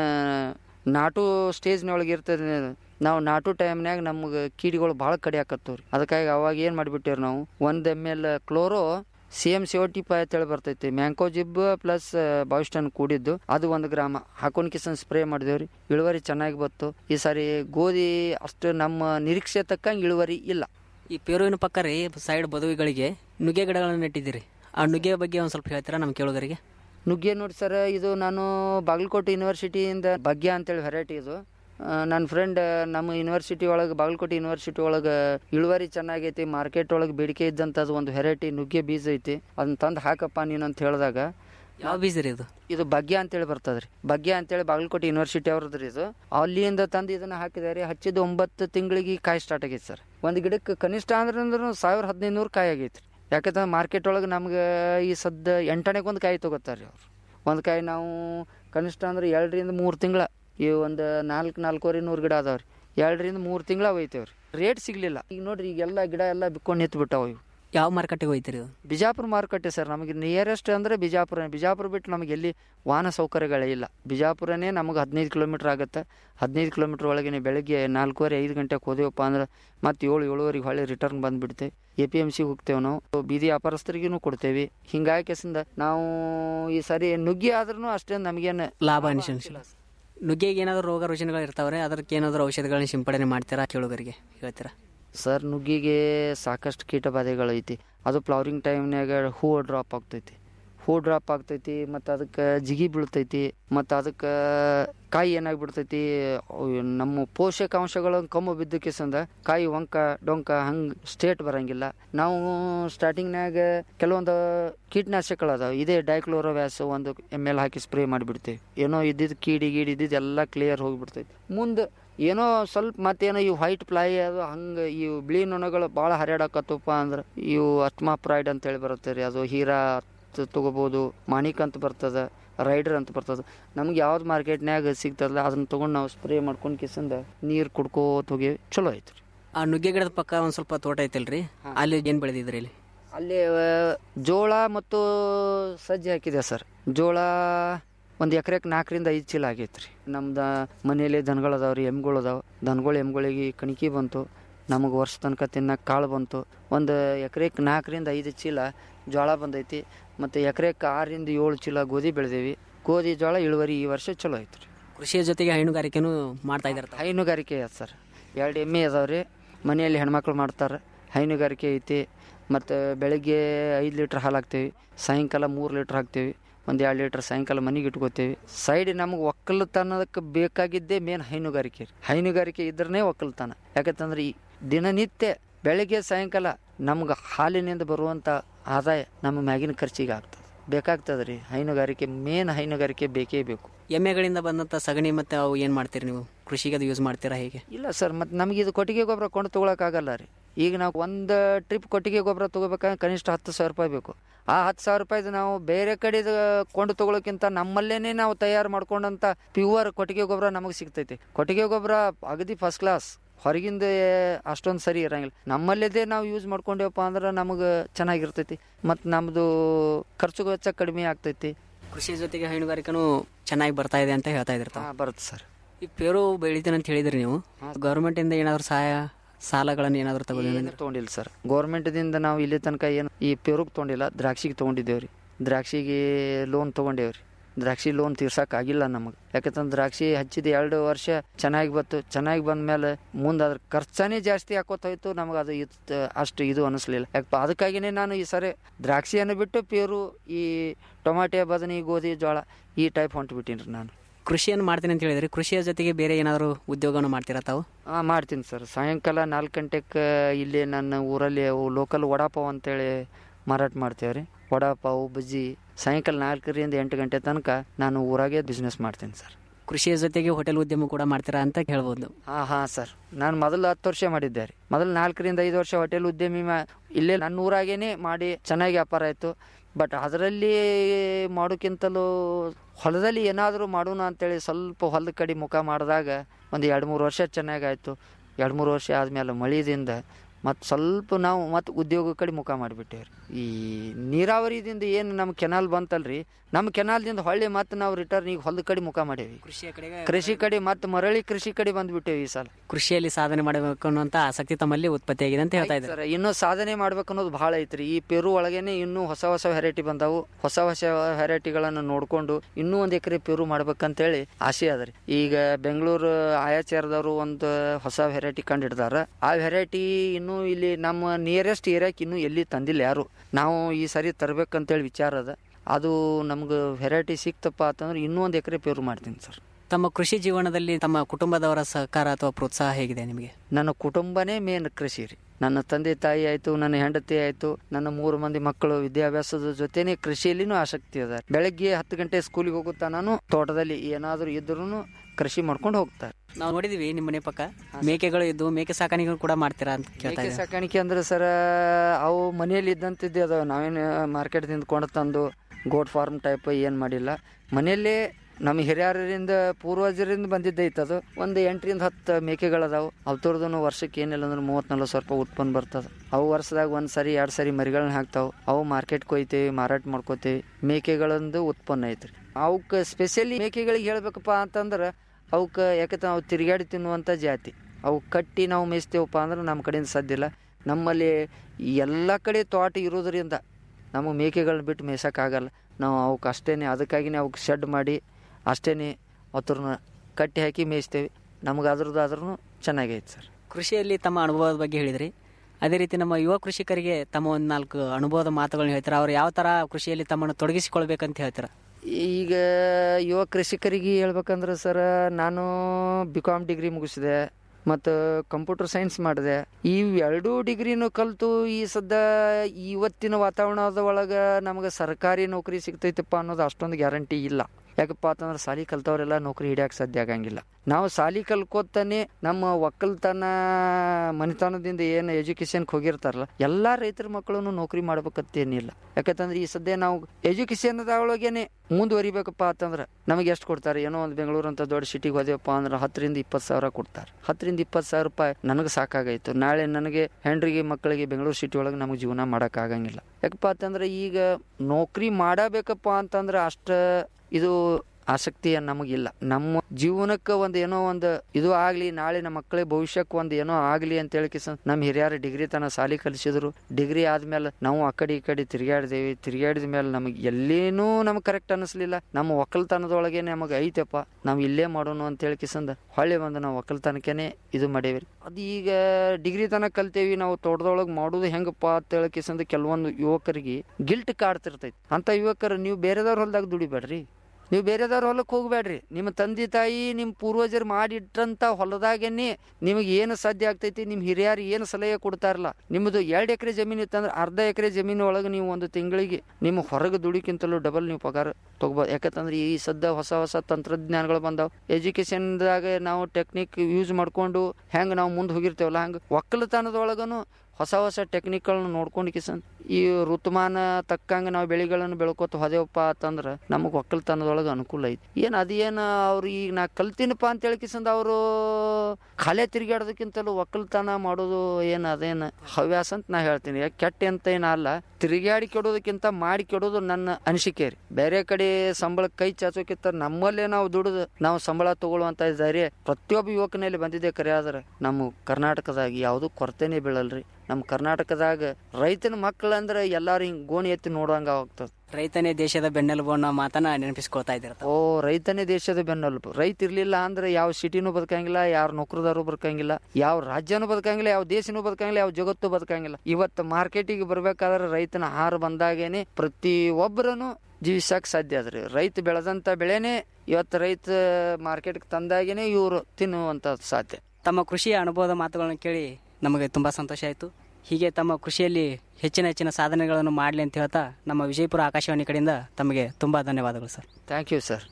ನಾಟು ಸ್ಟೇಜ್ನೊಳಗೆ ಇರ್ತದೆ ನಾವು ನಾಟು ಟೈಮ್ನ್ಯಾಗ ನಮ್ಗೆ ಕೀಡಿಗಳು ಭಾಳ ಕಡಿ ಹಾಕತ್ತವ್ರಿ ರೀ ಅದಕ್ಕಾಗಿ ಅವಾಗ ಏನು ಮಾಡಿಬಿಟ್ಟೇವ್ರಿ ನಾವು ಒಂದು M L chloro C M seventy five ಅಂತೇಳಿ ಬರ್ತೈತಿ ಮ್ಯಾಂಕೋ ಜಿಬ್ ಪ್ಲಸ್ ಬಾವಿಸ್ಟನ್ ಕೂಡಿದ್ದು ಅದು ಒಂದು ಗ್ರಾಮ ಹಾಕೊಂಡ್ ಕಿಸನ್ ಸ್ಪ್ರೇ ಮಾಡಿದೇವ್ರಿ ಇಳುವರಿ ಚೆನ್ನಾಗಿ ಬಂತು ಈ ಸಾರಿ ಗೋಧಿ ಅಷ್ಟು ನಮ್ಮ ನಿರೀಕ್ಷೆ ತಕ್ಕಂಗೆ ಇಳುವರಿ ಇಲ್ಲ ಈ ಪೇರುವಿನ ಪಕ್ಕ ರೀ ಸೈಡ್ ಬದುವಿಗಳಿಗೆ ನುಗ್ಗೆ ಗಿಡಗಳನ್ನು ನೆಟ್ಟಿದ್ದೀರಿ ಆ ನುಗ್ಗೆ ಬಗ್ಗೆ ಒಂದು ಸ್ವಲ್ಪ ಹೇಳ್ತೀರಾ ನಮ್ಮ ಕೇಳುಗರಿಗೆ ನುಗ್ಗೆ ನೋಡಿ ಸರ್ ಇದು ನಾನು ಬಾಗಲಕೋಟೆ ಯೂನಿವರ್ಸಿಟಿಯಿಂದ ಭಾಗ್ಯ ಅಂತೇಳಿ ವೆರೈಟಿ ಇದು ಆ, ನನ್ನ ಫ್ರೆಂಡ್ ನಮ್ಮ ಯೂನಿವರ್ಸಿಟಿ ಒಳಗೆ ಬಾಗಲಕೋಟೆ ಯೂನಿವರ್ಸಿಟಿ ಒಳಗೆ ಇಳುವರಿ ಚೆನ್ನಾಗೈತಿ ಮಾರ್ಕೆಟ್ ಒಳಗೆ ಬೇಡಿಕೆ ಇದ್ದಂಥದ್ದು ಒಂದು ವೆರೈಟಿ ನುಗ್ಗೆ ಬೀಜ ಐತಿ ಅದನ್ನ ತಂದು ಹಾಕಪ್ಪ ನೀನು ಅಂತ ಹೇಳಿದಾಗ ಯಾವ ಬೀಜ ರೀ ಇದು ಇದು ಭಾಗ್ಯ ಅಂತೇಳಿ ಬರ್ತದ್ರಿ ಭಾಗ್ಯ ಅಂತೇಳಿ ಬಾಗಲಕೋಟೆ ಯೂನಿವರ್ಸಿಟಿ ಅವ್ರದ್ರಿ ಇದು ಅಲ್ಲಿಂದ ತಂದು ಇದನ್ನ ಹಾಕಿದಾರೆ ಹಚ್ಚಿದ ಒಂಬತ್ತು ತಿಂಗಳಿಗೆ ಕಾಯಿ ಸ್ಟಾರ್ಟ್ ಆಗೈತೆ ಸರ್ ಒಂದು ಗಿಡಕ್ಕೆ ಕನಿಷ್ಠ ಅಂದ್ರೆ ಅಂದ್ರೆ ಸಾವಿರ ಹದಿನೈದು ನೂರು ಕಾಯಿ ಆಗೈತ್ರಿ ಯಾಕಂದ್ರೆ ಮಾರ್ಕೆಟ್ ಒಳಗೆ ನಮ್ಗೆ ಈ ಸದ್ದ ಎಂಟನೇಗೆ ಒಂದು ಕಾಯಿ ತೊಗೋತಾರೆ ಅವ್ರು ಒಂದು ಕಾಯಿ ನಾವು ಕನಿಷ್ಠ ಅಂದ್ರೆ ಎರಡರಿಂದ ಮೂರು ತಿಂಗಳ ಈ ಒಂದು ನಾಲ್ಕು ನಾಲ್ಕೂವರೆ ನೂರು ಗಿಡ ಅದಾವ್ರಿ ಎರಡರಿಂದ ಮೂರು ತಿಂಗಳ ಒಯ್ತೇವ್ರಿ ರೇಟ್ ಸಿಗ್ಲಿಲ್ಲ ಈಗ ನೋಡ್ರಿ ಈಗೆಲ್ಲ ಗಿಡ ಎಲ್ಲ ಬಿಕ್ಕೊಂಡು ನಿಂತು ಬಿಟ್ಟಾವ ಇವು ಯಾವ ಮಾರ್ಕೆಟಿಗೆ ಹೋಯ್ತೀರಿ ಇದು ಬಿಜಾಪುರ ಮಾರುಕಟ್ಟೆ ಸರ್ ನಮಗೆ ನಿಯರೆಸ್ಟ್ ಅಂದರೆ ಬಿಜಾಪುರ ಬಿಜಾಪುರ ಬಿಟ್ಟು ನಮಗೆ ಎಲ್ಲಿ ವಾಹನ ಸೌಕರ್ಯಗಳೇ ಇಲ್ಲ ಬಿಜಾಪುರನೇ ನಮಗೆ ಹದಿನೈದು ಕಿಲೋಮೀಟ್ರ್ ಆಗುತ್ತೆ ಹದಿನೈದು ಕಿಲೋಮೀಟ್ರ್ ಒಳಗೆ ಬೆಳಗ್ಗೆ ನಾಲ್ಕೂವರೆ ಐದು ಗಂಟೆಗೆ ಹೋದೆವಪ್ಪ ಅಂದ್ರೆ ಮತ್ತೆ ಏಳು ಏಳುವರೆಗೆ ಹೊಳ್ಳಿ ರಿಟರ್ನ್ ಬಂದುಬಿಡ್ತೇವೆ ಎ ಪಿ ಎಮ್ ಸಿ ಹೋಗ್ತೇವೆ ನಾವು ಬೀದಿ ವ್ಯಾಪಾರಸ್ಥರಿಗೂ ಕೊಡ್ತೇವೆ ಹಿಂಗಾಗಿ ಕೆಸಿಂದ ನಾವು ಈ ಸಾರಿ ನುಗ್ಗಿ ಆದ್ರೂ ಅಷ್ಟೇ ನಮಗೇನು ಲಾಭ ಅನಿಸಿಲ್ಲ ನುಗ್ಗೆಗೆ ಏನಾದರೂ ರೋಗ ರುಜಿನಗಳು ಇರ್ತಾವ್ರೆ ಅದಕ್ಕೆ ಏನಾದರೂ ಔಷಧಿಗಳನ್ನ ಸಿಂಪಡಣೆ ಮಾಡ್ತೀರಾ ಕೇಳುಗರಿಗೆ ಹೇಳ್ತೀರಾ ಸರ್ ನುಗ್ಗಿಗೆ ಸಾಕಷ್ಟು ಕೀಟಬಾಧೆಗಳು ಐತಿ ಅದು ಫ್ಲವರಿಂಗ್ ಟೈಮ್ನಾಗ ಹೂವು ಡ್ರಾಪ್ ಆಗ್ತೈತಿ ಹೂ ಡ್ರಾಪ್ ಆಗ್ತೈತಿ ಮತ್ತು ಅದಕ್ಕೆ ಜಿಗಿ ಬೀಳ್ತೈತಿ ಮತ್ತು ಅದಕ್ಕೆ ಕಾಯಿ ಏನಾಗ್ಬಿಡ್ತೈತಿ ಅವು ನಮ್ಮ ಪೋಷಕಾಂಶಗಳು ಕಮ್ಮಿ ಬಿದ್ದಕ್ಕಿಸಂದ ಕಾಯಿ ವಂಕ ಡೊಂಕ ಹಂಗೆ ಸ್ಟೇಟ್ ಬರಂಗಿಲ್ಲ ನಾವು ಸ್ಟಾರ್ಟಿಂಗ್ನಾಗ ಕೆಲವೊಂದು ಕೀಟನಾಶಕಗಳು ಅದಾವೆ ಇದೇ ಡೈಕ್ಲೋರೋವ್ಯಾಸ್ ಒಂದು ಎಮ್ ಎಲ್ ಹಾಕಿ ಸ್ಪ್ರೇ ಮಾಡಿಬಿಡ್ತೀವಿ ಏನೋ ಇದ್ದಿದ್ದು ಕೀಡಿ ಗೀಡಿ ಇದ್ದಿದ್ದು ಎಲ್ಲ ಕ್ಲಿಯರ್ ಹೋಗಿಬಿಡ್ತೈತಿ ಮುಂದೆ ಏನೋ ಸ್ವಲ್ಪ ಮತ್ತೇನೋ ಇವು ವೈಟ್ ಪ್ಲಾಯ್ ಅದು ಹಂಗೆ ಇವು ಬಿಳಿ ನೊಣಗಳು ಭಾಳ ಹರ್ಯಾಡಕತ್ತಪ್ಪ ಅಂದ್ರೆ ಇವು ಅಟ್ಮಾಪ್ರಾಯ್ಡ್ ಅಂತೇಳಿ ಬರುತ್ತೆ ರೀ ಅದು ಹೀರಾ ತ- ತಗೋಬೋದು ಮಾಣಿಕ್ ಅಂತ ಬರ್ತದೆ ರೈಡರ್ ಅಂತ ಬರ್ತದೆ ನಮ್ಗೆ ಯಾವ್ದು ಮಾರ್ಕೆಟ್ನ್ಯಾಗ ಸಿಗ್ತದಲ್ಲ ಅದನ್ನ ತೊಗೊಂಡು ನಾವು ಸ್ಪ್ರೇ ಮಾಡ್ಕೊಂಡು ಕಿಸಂದ ನೀರು ಕುಡ್ಕೋತ ಹೋಗಿ ಚಲೋ ಐತ್ರಿ ಆ ನುಗ್ಗೆ ಗಿಡದ ಪಕ್ಕ ಒಂದು ಸ್ವಲ್ಪ ತೋಟ ಐತಲ್ರಿ ಅಲ್ಲಿ ಏನು ಬೆಳೆದಿದ್ರಿ ಇಲ್ಲಿ ಅಲ್ಲಿ ಆ, ಜೋಳ ಮತ್ತು ಸಜ್ಜೆ ಹಾಕಿದೆ ಸರ್ ಜೋಳ ಒಂದು ಎಕರೆಗೆ ನಾಲ್ಕರಿಂದ ಐದು ಚೀಲ ಆಗೈತೆ ರೀ ನಮ್ದು ಮನೇಲಿ ದನಗಳು ಅದಾವೆ ರೀ ಎಮ್ಗಳು ಅದಾವೆ ದನಗಳು ಎಮ್ಗಳಿಗೆ ಕಣಿಕೆ ಬಂತು ನಮಗೆ ವರ್ಷ ತನಕ ತಿನ್ನಕ್ಕೆ ಕಾಳು ಬಂತು ಒಂದು ಎಕರೆಗೆ ನಾಲ್ಕರಿಂದ ಐದು ಚೀಲ ಜೋಳ ಬಂದೈತಿ ಮತ್ತು ಎಕರೆಗೆ ಆರರಿಂದ ಏಳು ಚೀಲ ಗೋಧಿ ಬೆಳೆದೇವಿ ಗೋಧಿ ಜೋಳ ಇಳುವರಿ ಈ ವರ್ಷ ಚಲೋ ಐತೆ ರೀ ಕೃಷಿಯ ಜೊತೆಗೆ ಹೈನುಗಾರಿಕೆನೂ ಮಾಡ್ತಾ ಇದ್ದಾರೆ ಹೈನುಗಾರಿಕೆ ಐತೆ ಸರ್ ಎರಡು ಎಮ್ಮೆ ಅದಾವೆ ರೀ ಮನೆಯಲ್ಲಿ ಹೆಣ್ಮಕ್ಳು ಮಾಡ್ತಾರೆ ಹೈನುಗಾರಿಕೆ ಐತಿ ಮತ್ತು ಬೆಳಗ್ಗೆ ಐದು ಲೀಟ್ರ್ ಹಾಲು ಹಾಕ್ತೇವೆ ಸಾಯಂಕಾಲ ಮೂರು ಲೀಟ್ರ್ ಹಾಕ್ತೇವೆ ಒಂದು ಎರಡು ಲೀಟ್ರ್ ಸಾಯಂಕಾಲ ಮನೆಗೆ ಇಟ್ಕೋತೇವೆ ಸೈಡ್ ನಮಗೆ ಒಕ್ಕಲತನಕ್ಕೆ ಬೇಕಾಗಿದ್ದೇ ಮೇನ್ ಹೈನುಗಾರಿಕೆ ರೀ ಹೈನುಗಾರಿಕೆ ಇದ್ರೇ ಒಕ್ಕಲ್ತನ ಯಾಕಂತಂದ್ರೆ ಈ ದಿನನಿತ್ಯ ಬೆಳಗ್ಗೆ ಸಾಯಂಕಾಲ ನಮ್ಗೆ ಹಾಲಿನಿಂದ ಬರುವಂಥ ಆದಾಯ ನಮ್ಮ ಮ್ಯಾಗಿನ ಖರ್ಚಿಗೆ ಆಗ್ತದೆ ಬೇಕಾಗ್ತದೆ ರೀ ಹೈನುಗಾರಿಕೆ ಮೇನ್ ಹೈನುಗಾರಿಕೆ ಬೇಕೇ ಬೇಕು ಎಮ್ಮೆಗಳಿಂದ ಬಂದಂಥ ಸಗಣಿ ಮತ್ತು ಅವು ಏನು ಮಾಡ್ತೀರಿ ನೀವು ಕೃಷಿಗೆ ಅದು ಯೂಸ್ ಮಾಡ್ತೀರಾ ಹೇಗೆ ಇಲ್ಲ ಸರ್ ಮತ್ತು ನಮಗೆ ಇದು ಕೊಟ್ಟಿಗೆ ಗೊಬ್ಬರ ಕೊಂಡು ತೊಗೊಳಕ್ಕಾಗಲ್ಲ ರೀ ಈಗ ನಾವು ಒಂದು ಟ್ರಿಪ್ ಕೊಟ್ಟಿಗೆ ಗೊಬ್ಬರ ತೊಗೋಬೇಕಂದ್ರೆ ಕನಿಷ್ಠ ಹತ್ತು ಸಾವಿರ ರೂಪಾಯಿ ಬೇಕು ಆ ಹತ್ತು ಸಾವಿರ ರೂಪಾಯಿದು ನಾವು ಬೇರೆ ಕಡೆದು ಕೊಂಡು ತೊಗೊಳಕ್ಕಿಂತ ನಮ್ಮಲ್ಲೇ ನಾವು ತಯಾರು ಮಾಡ್ಕೊಂಡಂಥ ಪ್ಯೂರ್ ಕೊಟ್ಟಿಗೆ ಗೊಬ್ಬರ ನಮಗೆ ಸಿಗ್ತೈತಿ ಕೊಟ್ಟಿಗೆ ಗೊಬ್ಬರ ಅಗದಿ ಫಸ್ಟ್ ಕ್ಲಾಸ್ ಹೊರಗಿಂದ ಅಷ್ಟೊಂದು ಸರಿ ಇರಂಗಿಲ್ಲ ನಮ್ಮಲ್ಲಿದ್ದೇ ನಾವು ಯೂಸ್ ಮಾಡ್ಕೊಂಡೇವಪ್ಪ ಅಂದ್ರೆ ನಮಗೆ ಚೆನ್ನಾಗಿರ್ತೈತಿ ಮತ್ತು ನಮ್ಮದು ಖರ್ಚು ವೆಚ್ಚ ಕಡಿಮೆ ಆಗ್ತೈತಿ ಕೃಷಿ ಜೊತೆಗೆ ಹೈನುಗಾರಿಕೆನೂ ಚೆನ್ನಾಗಿ ಬರ್ತಾ ಇದೆ ಅಂತ ಹೇಳ್ತಾ ಇದ್ರಿ ತಾವು. ಹಾಂ ಬರುತ್ತೆ ಸರ್ ಈ ಪೇರು ಬೆಳಿತೀನಿ ಅಂತ ಹೇಳಿದ್ರಿ ನೀವು ಗೌರ್ಮೆಂಟಿಂದ ಏನಾದರೂ ಸಹಾಯ ಸಾಲಗಳನ್ನು ಏನಾದರೂ ತಗೋದಿಲ್ಲ ಏನು ತೊಗೊಂಡಿಲ್ಲ ಸರ್ ಗೌರ್ಮೆಂಟ್ದಿಂದ ನಾವು ಇಲ್ಲಿ ತನಕ ಏನು ಈ ಪೆರುಗ್ ತೊಗೊಂಡಿಲ್ಲ ದ್ರಾಕ್ಷಿಗೆ ತೊಗೊಂಡಿದ್ದೇವ್ರಿ ದ್ರಾಕ್ಷಿಗೆ ಲೋನ್ ತೊಗೊಂಡೇವ್ರಿ ದ್ರಾಕ್ಷಿ ಲೋನ್ ತೀರ್ಸಕ್ಕಾಗಿಲ್ಲ ನಮಗೆ ಯಾಕಂತಂದ್ರೆ ದ್ರಾಕ್ಷಿ ಹಚ್ಚಿದ ಎರಡು ವರ್ಷ ಚೆನ್ನಾಗಿ ಬಂತು ಚೆನ್ನಾಗಿ ಬಂದ ಮೇಲೆ ಮುಂದೆ ಅದ್ರ ಖರ್ಚನೇ ಜಾಸ್ತಿ ಹಾಕೋತ ಹೋಯ್ತು ನಮಗೆ ಅದು ಇತ್ತು ಅಷ್ಟು ಇದು ಅನಿಸ್ಲಿಲ್ಲ ಯಾಕಪ್ಪ ಅದಕ್ಕಾಗಿನೇ ನಾನು ಈ ಸರಿ ದ್ರಾಕ್ಷಿಯನ್ನು ಬಿಟ್ಟು ಪೇರು ಈ ಟೊಮಾಟೆ ಬದನಿ ಗೋಧಿ ಜೋಳ ಈ ಟೈಪ್ ಹೊಂಟ್ಬಿಟ್ಟಿನಿ ನಾನು ಕೃಷಿಯನ್ನು ಮಾಡ್ತೀನಿ ಅಂತ ಹೇಳಿದ್ರಿ ಕೃಷಿಯ ಜೊತೆಗೆ ಬೇರೆ ಏನಾದರೂ ಉದ್ಯೋಗವನ್ನು ಮಾಡ್ತೀರಾ ತಾವು ಹಾಂ ಮಾಡ್ತೀನಿ ಸರ್ ಸಾಯಂಕಾಲ ನಾಲ್ಕು ಗಂಟೆಗೆ ಇಲ್ಲಿ ನನ್ನ ಊರಲ್ಲಿ ಅವು ಲೋಕಲ್ ವಡಾಪಾವ್ ಅಂತೇಳಿ ಮಾರಾಟ ಮಾಡ್ತೇವೆ ರೀ ವಡಾಪಾವ್ ಬಜ್ಜಿ ಸಾಯಂಕಾಲ ನಾಲ್ಕರಿಂದ ಎಂಟು ಗಂಟೆ ತನಕ ನಾನು ಊರಾಗೆ ಬಿಸ್ನೆಸ್ ಮಾಡ್ತೀನಿ ಸರ್ ಕೃಷಿಯ ಜೊತೆಗೆ ಹೋಟೆಲ್ ಉದ್ಯಮ ಕೂಡ ಮಾಡ್ತೀರಾ ಅಂತ ಹೇಳ್ಬೋದು ಹಾಂ ಹಾಂ ಸರ್ ನಾನು ಮೊದಲು ಹತ್ತು ವರ್ಷ ಮಾಡಿದ್ದೆ ರೀ ಮೊದಲು ನಾಲ್ಕರಿಂದ ಐದು ವರ್ಷ ಹೋಟೆಲ್ ಉದ್ಯಮಿ ಮಾ ಇಲ್ಲೇ ನನ್ನ ಊರಾಗೇನೆ ಮಾಡಿ ಚೆನ್ನಾಗಿ ವ್ಯಾಪಾರ ಆಯಿತು ಬಟ್ ಅದರಲ್ಲಿ ಮಾಡೋಕ್ಕಿಂತಲೂ ಹೊಲದಲ್ಲಿ ಏನಾದರೂ ಮಾಡೋಣ ಅಂತೇಳಿ ಸ್ವಲ್ಪ ಹೊಲದ ಕಡೆ ಮುಖ ಮಾಡಿದಾಗ ಒಂದು ಎರಡು ಮೂರು ವರ್ಷ ಚೆನ್ನಾಗಾಯಿತು ಎರಡು ಮೂರು ವರ್ಷ ಆದಮೇಲೆ ಮಳೆದಿಂದ ಮತ್ತು ಸ್ವಲ್ಪ ನಾವು ಮತ್ತು ಉದ್ಯೋಗ ಕಡೆ ಮುಖ ಮಾಡಿಬಿಟ್ಟೇವ್ರಿ ಈ ನೀರಾವರಿದಿಂದ ಏನು ನಮ್ಮ ಕೆನಾಲ್ ಬಂತಲ್ರಿ ನಮ್ಮ ಕೆನಾಲ್ದಿಂದ ಹೊಳ್ಳಿ ಮತ್ತೆ ನಾವು ರಿಟರ್ನ್ ಈಗ ಹೊಲದ ಕಡೆ ಮುಖ ಮಾಡೇವಿ ಕೃಷಿಯ ಕಡೆಗೆ ಕೃಷಿ ಕಡೆ ಮತ್ತೆ ಮರಳಿ ಕೃಷಿ ಕಡೆ ಬಂದ್ಬಿಟ್ಟೇವಿ ಈ ಸಲ ಕೃಷಿಯಲ್ಲಿ ಸಾಧನೆ ಮಾಡಬೇಕು ಅನ್ನುವಂಥ ಆಸಕ್ತಿ ತಮ್ಮಲ್ಲಿ ಉತ್ಪತ್ತಿಯಾಗಿದೆ ಅಂತ ಹೇಳ್ತಾ ಇದ್ದಾರೆ ಸರ್ ಇನ್ನೂ ಸಾಧನೆ ಮಾಡ್ಬೇಕು ಅನ್ನೋದು ಭಾಳ ಐತ್ರಿ ಈ ಪೆರು ಒಳಗೇನೆ ಇನ್ನೂ ಹೊಸ ಹೊಸ ವೆರೈಟಿ ಬಂದಾವು ಹೊಸ ಹೊಸ ವೆರೈಟಿಗಳನ್ನು ನೋಡ್ಕೊಂಡು ಇನ್ನೂ ಒಂದು ಎಕರೆ ಪೆರು ಮಾಡ್ಬೇಕಂತೇಳಿ ಆಸೆ ಅದ ರೀ ಈಗ ಬೆಂಗಳೂರು ಆಯಾಚಾರದವರು ಒಂದು ಹೊಸ ವೆರೈಟಿ ಕಂಡು ಹಿಡ್ದಾರ ಆ ವೆರೈಟಿ ಇನ್ನೂ ಇಲ್ಲಿ ನಮ್ಮ ನಿಯರೆಸ್ಟ್ ಏರಿಯಾಕ್ಕೆ ಇನ್ನೂ ಎಲ್ಲಿ ತಂದಿಲ್ಲ ಯಾರು ನಾವು ಈ ಸರಿ ತರ್ಬೇಕಂತೇಳಿ ವಿಚಾರ ಅದ ಅದು ನಮ್ಗೆ ವೆರೈಟಿ ಸಿಕ್ತಪ್ಪ ಅಂತಂದ್ರೆ ಇನ್ನೂ ಒಂದು ಎಕರೆ ಪೇರು ಮಾಡ್ತೀನಿ ಸರ್ ತಮ್ಮ ಕೃಷಿ ಜೀವನದಲ್ಲಿ ತಮ್ಮ ಕುಟುಂಬದವರ ಸಹಕಾರ ಅಥವಾ ಪ್ರೋತ್ಸಾಹ ಹೇಗಿದೆ ನಿಮಗೆ ನನ್ನ ಕುಟುಂಬನೇ ಮೇನ್ ಕೃಷಿ ರೀ ನನ್ನ ತಂದೆ ತಾಯಿ ಆಯಿತು ನನ್ನ ಹೆಂಡತಿ ಆಯಿತು ನನ್ನ ಮೂರು ಮಂದಿ ಮಕ್ಕಳು ವಿದ್ಯಾಭ್ಯಾಸದ ಜೊತೆನೇ ಕೃಷಿಯಲ್ಲಿನೂ ಆಸಕ್ತಿ ಅದ ಬೆಳಗ್ಗೆ ಹತ್ತು ಗಂಟೆ ಸ್ಕೂಲಿಗೆ ಹೋಗುತ್ತಾ ನಾನು ತೋಟದಲ್ಲಿ ಏನಾದರೂ ಇದ್ರೂ ಕೃಷಿ ಮಾಡ್ಕೊಂಡು ಹೋಗ್ತಾರೆ ನಾವು ನೋಡಿದೀವಿ ನಿಮ್ಮ ಮನೆ ಪಕ್ಕ ಮೇಕೆಗಳು ಇದ್ದು ಮೇಕೆ ಸಾಕಾಣಿಕೆ ಕೂಡ ಮಾಡ್ತೀರಾ ಅಂತ ಕೇಳ್ತಾ ಮೇಕೆ ಇದ್ದಾರೆ ಸಾಕಾಣಿಕೆ ಅಂದ್ರೆ ಸರ ಅವು ಮನೆಯಲ್ಲಿ ಇದ್ದಂತಿದ್ದೆ ಅದಾವ ನಾವೇನು ಮಾರ್ಕೆಟ್ದಿಂದ ಕೊಂಡು ತಂದು ಗೋಟ್ ಫಾರ್ಮ್ ಟೈಪ್ ಏನು ಮಾಡಿಲ್ಲ ಮನೆಯಲ್ಲೇ ನಮ್ಮ ಹಿರಿಯರಿಂದ ಪೂರ್ವಜರಿಂದ ಬಂದಿದ್ದೈತೆ ಅದು ಒಂದು ಎಂಟರಿಂದ ಹತ್ತು ಮೇಕೆಗಳದಾವು ಅವ್ರದ್ದು ವರ್ಷಕ್ಕೆ ಏನಿಲ್ಲ ಅಂದ್ರೆ ಮೂವತ್ತು ನಲ್ವತ್ತು ಸಾವಿರ ರೂಪಾಯಿ ಉತ್ಪನ್ನ ಬರ್ತದೆ ಅವು ವರ್ಷದಾಗ ಒಂದು ಸರಿ ಎರಡು ಸರಿ ಮರಿಗಳನ್ನ ಹಾಕ್ತಾವೆ ಅವು ಮಾರ್ಕೆಟ್ಗೆ ಕೊಯ್ತೇವೆ ಮಾರಾಟ ಮಾಡ್ಕೋತೇವೆ ಮೇಕೆಗಳಂದು ಉತ್ಪನ್ನ ಐತ್ರಿ ಅವಕ್ಕೆ ಸ್ಪೆಷಲಿ ಮೇಕೆಗಳಿಗೆ ಹೇಳ್ಬೇಕಪ್ಪ ಅಂತಂದ್ರೆ ಅವಕ್ಕೆ ಯಾಕಂದ್ರೆ ನಾವು ತಿರುಗಾಡಿ ತಿನ್ನುವಂಥ ಜಾತಿ ಅವು ಕಟ್ಟಿ ನಾವು ಮೇಯ್ಸ್ತೇವಪ್ಪ ಅಂದ್ರೆ ನಮ್ಮ ಕಡೆಯಿಂದ ಸದ್ದಿಲ್ಲ ನಮ್ಮಲ್ಲಿ ಎಲ್ಲ ಕಡೆ ತೋಟ ಇರೋದ್ರಿಂದ ನಮಗೆ ಮೇಕೆಗಳನ್ನ ಬಿಟ್ಟು ಮೇಯ್ಸೋಕ್ಕಾಗಲ್ಲ ನಾವು ಅವಕ್ಕೆ ಅಷ್ಟೇ ಅದಕ್ಕಾಗಿನೇ ಅವಕ್ಕೆ ಶೆಡ್ ಮಾಡಿ ಅಷ್ಟೇ ಅತ್ರನ್ನ ಕಟ್ಟಿ ಹಾಕಿ ಮೇಯಿಸ್ತೇವೆ ನಮ್ಗೆ ಅದ್ರದ್ದು ಆದ್ರೂ ಚೆನ್ನಾಗೈತೆ ಸರ್ ಕೃಷಿಯಲ್ಲಿ ತಮ್ಮ ಅನುಭವದ ಬಗ್ಗೆ ಹೇಳಿದ್ರಿ ಅದೇ ರೀತಿ ನಮ್ಮ ಯುವ ಕೃಷಿಕರಿಗೆ ತಮ್ಮ ಒಂದು ನಾಲ್ಕು ಅನುಭವದ ಮಾತುಗಳನ್ನ ಹೇಳ್ತಾರೆ ಅವ್ರು ಯಾವ ಥರ ಕೃಷಿಯಲ್ಲಿ ತಮ್ಮನ್ನು ತೊಡಗಿಸಿಕೊಳ್ಬೇಕಂತ ಹೇಳ್ತಾರೆ ಈಗ ಯುವ ಕೃಷಿಕರಿಗೆ ಹೇಳ್ಬೇಕಂದ್ರೆ ಸರ ನಾನು ಬಿ ಕಾಮ್ ಡಿಗ್ರಿ ಮುಗಿಸಿದೆ ಮತ್ತು ಕಂಪ್ಯೂಟರ್ ಸೈನ್ಸ್ ಮಾಡಿದೆ ಈ ಎರಡೂ ಡಿಗ್ರಿನೂ ಕಲಿತು ಈ ಸದ್ದ ಇವತ್ತಿನ ವಾತಾವರಣದ ಒಳಗೆ ನಮಗೆ ಸರ್ಕಾರಿ ನೌಕರಿ ಸಿಗ್ತೈತಪ್ಪ ಅನ್ನೋದು ಅಷ್ಟೊಂದು ಗ್ಯಾರಂಟಿ ಇಲ್ಲ ಯಾಕಪ್ಪ ಅಂತಂದ್ರೆ ಸಾಲಿ ಕಲ್ತವ್ರೆಲ್ಲ ನೌಕರಿ ಹಿಡಿಯಕ್ಕೆ ಸಾಧ್ಯ ಆಗಂಗಿಲ್ಲ ನಾವು ಸಾಲಿ ಕಲ್ಕೋತಾನೆ ನಮ್ಮ ಒಕ್ಕಲ್ತನ ಮನೆತನದಿಂದ ಏನು ಎಜುಕೇಶನ್ಗೆ ಹೋಗಿರ್ತಾರಲ್ಲ ಎಲ್ಲ ರೈತರ ಮಕ್ಕಳು ನೌಕರಿ ಮಾಡ್ಬೇಕಂತೇನಿಲ್ಲ ಯಾಕಂತಂದ್ರೆ ಈ ಸದ್ಯ ನಾವು ಎಜುಕೇಶನ್ದೊಳಗೇನೆ ಮುಂದುವರಿಬೇಕಪ್ಪ ಅಂತಂದ್ರೆ ನಮಗೆ ಎಷ್ಟು ಕೊಡ್ತಾರೆ ಏನೋ ಒಂದು ಬೆಂಗಳೂರು ಅಂತ ದೊಡ್ಡ ಸಿಟಿಗೆ ಹೋದೆವಪ್ಪ ಅಂದ್ರೆ ಹತ್ತರಿಂದ ಇಪ್ಪತ್ತು ಸಾವಿರ ಕೊಡ್ತಾರೆ ಹತ್ತರಿಂದ ಇಪ್ಪತ್ತು ಸಾವಿರ ರೂಪಾಯಿ ನನಗೆ ಸಾಕಾಗಾಯ್ತು ನಾಳೆ ನನಗೆ ಹೆಂಡ್ರಿಗೆ ಮಕ್ಕಳಿಗೆ ಬೆಂಗಳೂರು ಸಿಟಿ ಒಳಗೆ ನಮಗೆ ಜೀವನ ಮಾಡೋಕ್ಕಾಗಂಗಿಲ್ಲ ಯಾಕಪ್ಪ ಅಂತಂದ್ರೆ ಈಗ ನೌಕರಿ ಮಾಡಬೇಕಪ್ಪ ಅಂತಂದ್ರೆ ಅಷ್ಟ ಇದು ಆಸಕ್ತಿ ನಮಗಿಲ್ಲ ನಮ್ಮ ಜೀವನಕ್ಕೆ ಒಂದು ಏನೋ ಒಂದು ಇದು ಆಗಲಿ ನಾಳೆ ನಮ್ಮ ಮಕ್ಕಳ ಭವಿಷ್ಯಕ್ಕೆ ಒಂದು ಏನೋ ಆಗಲಿ ಅಂತ ಹೇಳಿ ಕಿಸ ನಮ್ಮ ಹಿರಿಯರು ಡಿಗ್ರಿ ತನ ಸಾಲಿ ಕಲಿಸಿದ್ರು ಡಿಗ್ರಿ ಆದ್ಮೇಲೆ ನಾವು ಆ ಕಡೆ ಈ ಕಡೆ ತಿರುಗಾಡಿದೇವಿ ತಿರುಗಾಡಿದ ಮೇಲೆ ನಮಗೆ ಎಲ್ಲಿನೂ ನಮ್ಗೆ ಕರೆಕ್ಟ್ ಅನ್ನಿಸ್ಲಿಲ್ಲ ನಮ್ಮ ಒಕ್ಕಲ್ತನದೊಳಗೆ ನಮಗೆ ಐತಪ್ಪ ನಾವು ಇಲ್ಲೇ ಮಾಡೋಣ ಅಂತ ಹೇಳಿ ಕಿಸಂದ ಹೊಳ್ಳಿ ಬಂದು ನಾವು ಒಕ್ಕಲ್ತನಕ್ಕೇನೆ ಇದು ಮಾಡೇವಿ ಅದು ಈಗ ಡಿಗ್ರಿ ತನಕ ಕಲ್ತೇವಿ ನಾವು ತೋಟದೊಳಗೆ ಮಾಡೋದು ಹೆಂಗಪ್ಪ ಅಂತ ಹೇಳಿ ಕಿಸಂದ ಕೆಲವೊಂದು ಯುವಕರಿಗೆ ಗಿಲ್ಟ್ ಕಾಡ್ತಿರ್ತೈತಿ ಅಂತ ಯುವಕರು ನೀವು ಬೇರೆದವ್ರ ಹೊಲ್ದಾಗ ದುಡಿಬೇಡ್ರಿ ನೀವು ಬೇರೆದವ್ರ ಹೊಲಕ್ಕೆ ಹೋಗ್ಬೇಡ್ರಿ ನಿಮ್ಮ ತಂದೆ ತಾಯಿ ನಿಮ್ಮ ಪೂರ್ವಜರು ಮಾಡಿಟ್ಟಂಥ ಹೊಲದಾಗೇನೆ ನಿಮಗೆ ಏನು ಸಾಧ್ಯ ಆಗ್ತೈತಿ ನಿಮ್ಮ ಹಿರಿಯರು ಏನು ಸಲಹೆ ಕೊಡ್ತಾರಲ್ಲ ನಿಮ್ಮದು ಎರಡು ಎಕರೆ ಜಮೀನು ಇತ್ತಂದ್ರೆ ಅರ್ಧ ಎಕರೆ ಜಮೀನು ಒಳಗೆ ನೀವು ಒಂದು ತಿಂಗಳಿಗೆ ನಿಮ್ಮ ಹೊರಗೆ ದುಡಿಕ್ಕಿಂತಲೂ ಡಬಲ್ ನೀವು ಪಗಾರ ತಗೋಬೋದು ಯಾಕಂತಂದ್ರೆ ಈ ಸದ್ಯ ಹೊಸ ಹೊಸ ತಂತ್ರಜ್ಞಾನಗಳು ಬಂದಾವ ಎಜುಕೇಶನ್ದಾಗ ನಾವು ಟೆಕ್ನಿಕ್ ಯೂಸ್ ಮಾಡ್ಕೊಂಡು ಹೆಂಗೆ ನಾವು ಮುಂದೆ ಹೋಗಿರ್ತೇವಲ್ಲ ಹಂಗೆ ಒಕ್ಕಲತನದೊಳಗನು ಹೊಸ ಹೊಸ ಟೆಕ್ನಿಕ್ಗಳನ್ನ ನೋಡ್ಕೊಂಡು ಕಿಸನ್ ಈ ಋತುಮಾನ ತಕ್ಕಂಗೆ ನಾವು ಬೆಳೆಗಳನ್ನು ಬೆಳ್ಕೊತ ಹೋದೆವಪ್ಪ ಅಂತಂದ್ರೆ ನಮಗೆ ಒಕ್ಕಲ್ತನದೊಳಗೆ ಅನುಕೂಲ ಐತಿ ಏನು ಅದೇನು ಅವ್ರು ಈಗ ನಾ ಕಲ್ತೀನಪ್ಪ ಅಂತೇಳಿ ಕಿಸಂದ ಅವರು ಖಾಲಿ ತಿರುಗಾಡೋದಕ್ಕಿಂತಲೂ ಒಕ್ಕಲ್ತನ ಮಾಡೋದು ಏನು ಅದೇನು ಹವ್ಯಾಸ ಅಂತ ನಾ ಹೇಳ್ತೀನಿ ಯಾಕೆ ಕೆಟ್ಟ ಅಂತ ಏನಲ್ಲ ತಿರುಗಾಡಿ ಕೆಡೋದಕ್ಕಿಂತ ಮಾಡಿ ಕೆಡೋದು ನನ್ನ ಅನಿಸಿಕೆ ರೀ ಬೇರೆ ಕಡೆ ಸಂಬಳ ಕೈ ಚಾಚೋಕ್ಕಿಂತ ನಮ್ಮಲ್ಲೇ ನಾವು ದುಡಿದು ನಾವು ಸಂಬಳ ತಗೊಳ್ಳುವಂತ ಧೈರ್ಯ ಪ್ರತಿಯೊಬ್ಬ ಯುವಕನಲ್ಲಿ ಬಂದಿದೆ ಕರೆ ಆದ್ರೆ ನಮ್ಮ ಕರ್ನಾಟಕದಾಗ ಯಾವುದು ಕೊರತೆನೇ ಬೀಳಲ್ರಿ ನಮ್ಮ ಕರ್ನಾಟಕದಾಗ ರೈತನ ಮಕ್ಕಳು ಅಂದ್ರೆ ಎಲ್ಲಾರು ಹಿಂಗ್ ಗೋಣಿ ಎತ್ತಿ ನೋಡುವಂಗ ಆಗ್ತದ ರೈತನೇ ದೇಶದ ಬೆನ್ನೆಲುಬು ಅನ್ನೋ ಮಾತನ್ನ ನೆನಪಿಸ್ಕೊಳ್ತಾ ಇದ್ದೀರ ಓ ರೈತನೇ ದೇಶದ ಬೆನ್ನೆಲುಬು ರೈತ ಇರ್ಲಿಲ್ಲ ಅಂದ್ರೆ ಯಾವ ಸಿಟಿನೂ ಬದುಕಂಗಿಲ್ಲ ಯಾವ ನೌಕರದಾರು ಬದುಕಂಗಿಲ್ಲ ಯಾವ ರಾಜ್ಯನೂ ಬದುಕಂಗಿಲ್ಲ ಯಾವ ದೇಶನೂ ಬದುಕಂಗಿಲ್ಲ ಯಾವ ಜಗತ್ತು ಬದುಕಂಗಿಲ್ಲ ಇವತ್ತು ಮಾರ್ಕೆಟಿಗೆ ಬರ್ಬೇಕಾದ್ರೆ ರೈತನ ಆಹಾರ ಬಂದಾಗೇನೆ ಪ್ರತಿ ಒಬ್ಬರನು ಜೀವಿಸಕ್ ಸಾಧ್ಯ ಅದ್ರಿ ರೈತ ಬೆಳೆದಂತ ಬೆಳೆನೇ ಇವತ್ತು ರೈತ ಮಾರ್ಕೆಟ್ಗೆ ತಂದಾಗೇನೆ ಇವರು ತಿನ್ನುವಂತ ಸಾಧ್ಯ ತಮ್ಮ ಕೃಷಿಯ ಅನುಭವದ ಮಾತುಗಳನ್ನು ಕೇಳಿ ನಮಗೆ ತುಂಬ ಸಂತೋಷ ಆಯಿತು ಹೀಗೆ ತಮ್ಮ ಕೃಷಿಯಲ್ಲಿ ಹೆಚ್ಚಿನ ಹೆಚ್ಚಿನ ಸಾಧನೆಗಳನ್ನು ಮಾಡಲಿ ಅಂತ ಹೇಳ್ತಾ ನಮ್ಮ ವಿಜಯಪುರ ಆಕಾಶವಾಣಿ ಕಡೆಯಿಂದ ತಮಗೆ ತುಂಬ ಧನ್ಯವಾದಗಳು ಸರ್ ಥ್ಯಾಂಕ್ ಯು ಸರ್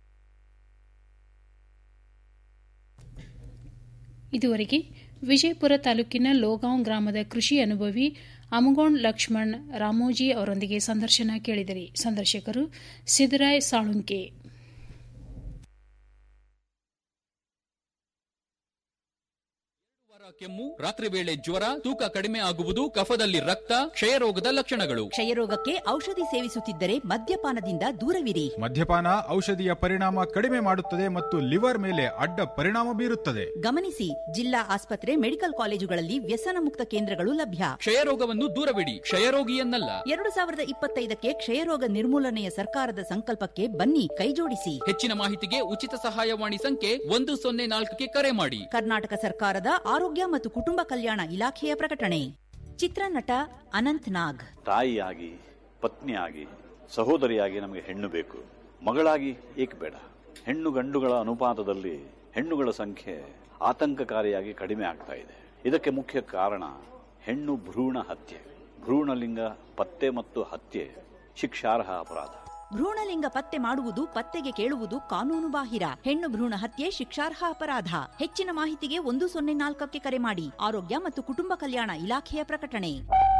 ಇದುವರೆಗೆ ವಿಜಯಪುರ ತಾಲೂಕಿನ ಲೋಗಾಂವ್ ಗ್ರಾಮದ ಕೃಷಿ ಅನುಭವಿ ಅಮಗೋಣ್ ಲಕ್ಷ್ಮಣ್ ರಾಮೋಜಿ ಅವರೊಂದಿಗೆ ಸಂದರ್ಶನ ಕೇಳಿದಿರಿ ಸಂದರ್ಶಕರು ಸಿದ್ದರಾಯ್ ಸಾಳುಂಕೆ ಕೆಮ್ಮು ರಾತ್ರಿ ವೇಳೆ ಜ್ವರ ತೂಕ ಕಡಿಮೆ ಆಗುವುದು ಕಫದಲ್ಲಿ ರಕ್ತ ಕ್ಷಯರೋಗದ ಲಕ್ಷಣಗಳು ಕ್ಷಯರೋಗಕ್ಕೆ ಔಷಧಿ ಸೇವಿಸುತ್ತಿದ್ದರೆ ಮದ್ಯಪಾನದಿಂದ ದೂರವಿರಿ ಮದ್ಯಪಾನ ಔಷಧಿಯ ಪರಿಣಾಮ ಕಡಿಮೆ ಮಾಡುತ್ತದೆ ಮತ್ತು ಲಿವರ್ ಮೇಲೆ ಅಡ್ಡ ಪರಿಣಾಮ ಬೀರುತ್ತದೆ ಗಮನಿಸಿ ಜಿಲ್ಲಾ ಆಸ್ಪತ್ರೆ ಮೆಡಿಕಲ್ ಕಾಲೇಜುಗಳಲ್ಲಿ ವ್ಯಸನ ಮುಕ್ತ ಕೇಂದ್ರಗಳು ಲಭ್ಯ ಕ್ಷಯರೋಗವನ್ನು ದೂರವಿಡಿ ಕ್ಷಯರೋಗಿಯನ್ನಲ್ಲ ಎರಡು ಸಾವಿರದ ಇಪ್ಪತ್ತೈದಕ್ಕೆ ಕ್ಷಯರೋಗ ನಿರ್ಮೂಲನೆಯ ಸರ್ಕಾರದ ಸಂಕಲ್ಪಕ್ಕೆ ಬನ್ನಿ ಕೈಜೋಡಿಸಿ ಹೆಚ್ಚಿನ ಮಾಹಿತಿಗೆ ಉಚಿತ ಸಹಾಯವಾಣಿ ಸಂಖ್ಯೆ ಒಂದು ಸೊನ್ನೆ ನಾಲ್ಕಕ್ಕೆ ಕರೆ ಮಾಡಿ ಕರ್ನಾಟಕ ಸರ್ಕಾರದ ಆರೋಗ್ಯ ಮತ್ತು ಕುಟುಂಬ ಕಲ್ಯಾಣ ಇಲಾಖೆಯ ಪ್ರಕಟಣೆ ಚಿತ್ರನಟ ಅನಂತ್ ನಾಗ್ ತಾಯಿಯಾಗಿ ಪತ್ನಿಯಾಗಿ ಸಹೋದರಿಯಾಗಿ ನಮಗೆ ಹೆಣ್ಣು ಬೇಕು ಮಗಳಾಗಿ ಏಕೆ ಬೇಡ ಹೆಣ್ಣು ಗಂಡುಗಳ ಅನುಪಾತದಲ್ಲಿ ಹೆಣ್ಣುಗಳ ಸಂಖ್ಯೆ ಆತಂಕಕಾರಿಯಾಗಿ ಕಡಿಮೆ ಆಗ್ತಾ ಇದೆ ಇದಕ್ಕೆ ಮುಖ್ಯ ಕಾರಣ ಹೆಣ್ಣು ಭ್ರೂಣ ಹತ್ಯೆ ಭ್ರೂಣಲಿಂಗ ಪತ್ತೆ ಮತ್ತು ಹತ್ಯೆ ಶಿಕ್ಷಾರ್ಹ ಅಪರಾಧ ಭ್ರೂಣಲಿಂಗ ಪತ್ತೆ ಮಾಡುವುದು ಪತ್ತೆಗೆ ಕೇಳುವುದು ಕಾನೂನು ಬಾಹಿರ ಹೆಣ್ಣು ಭ್ರೂಣ ಹತ್ಯೆ ಶಿಕ್ಷಾರ್ಹ ಅಪರಾಧ ಹೆಚ್ಚಿನ ಮಾಹಿತಿಗೆ ಒಂದು ಸೊನ್ನೆ ನಾಲ್ಕಕ್ಕೆ ಕರೆ ಮಾಡಿ ಆರೋಗ್ಯ ಮತ್ತು ಕುಟುಂಬ ಕಲ್ಯಾಣ ಇಲಾಖೆಯ ಪ್ರಕಟಣೆ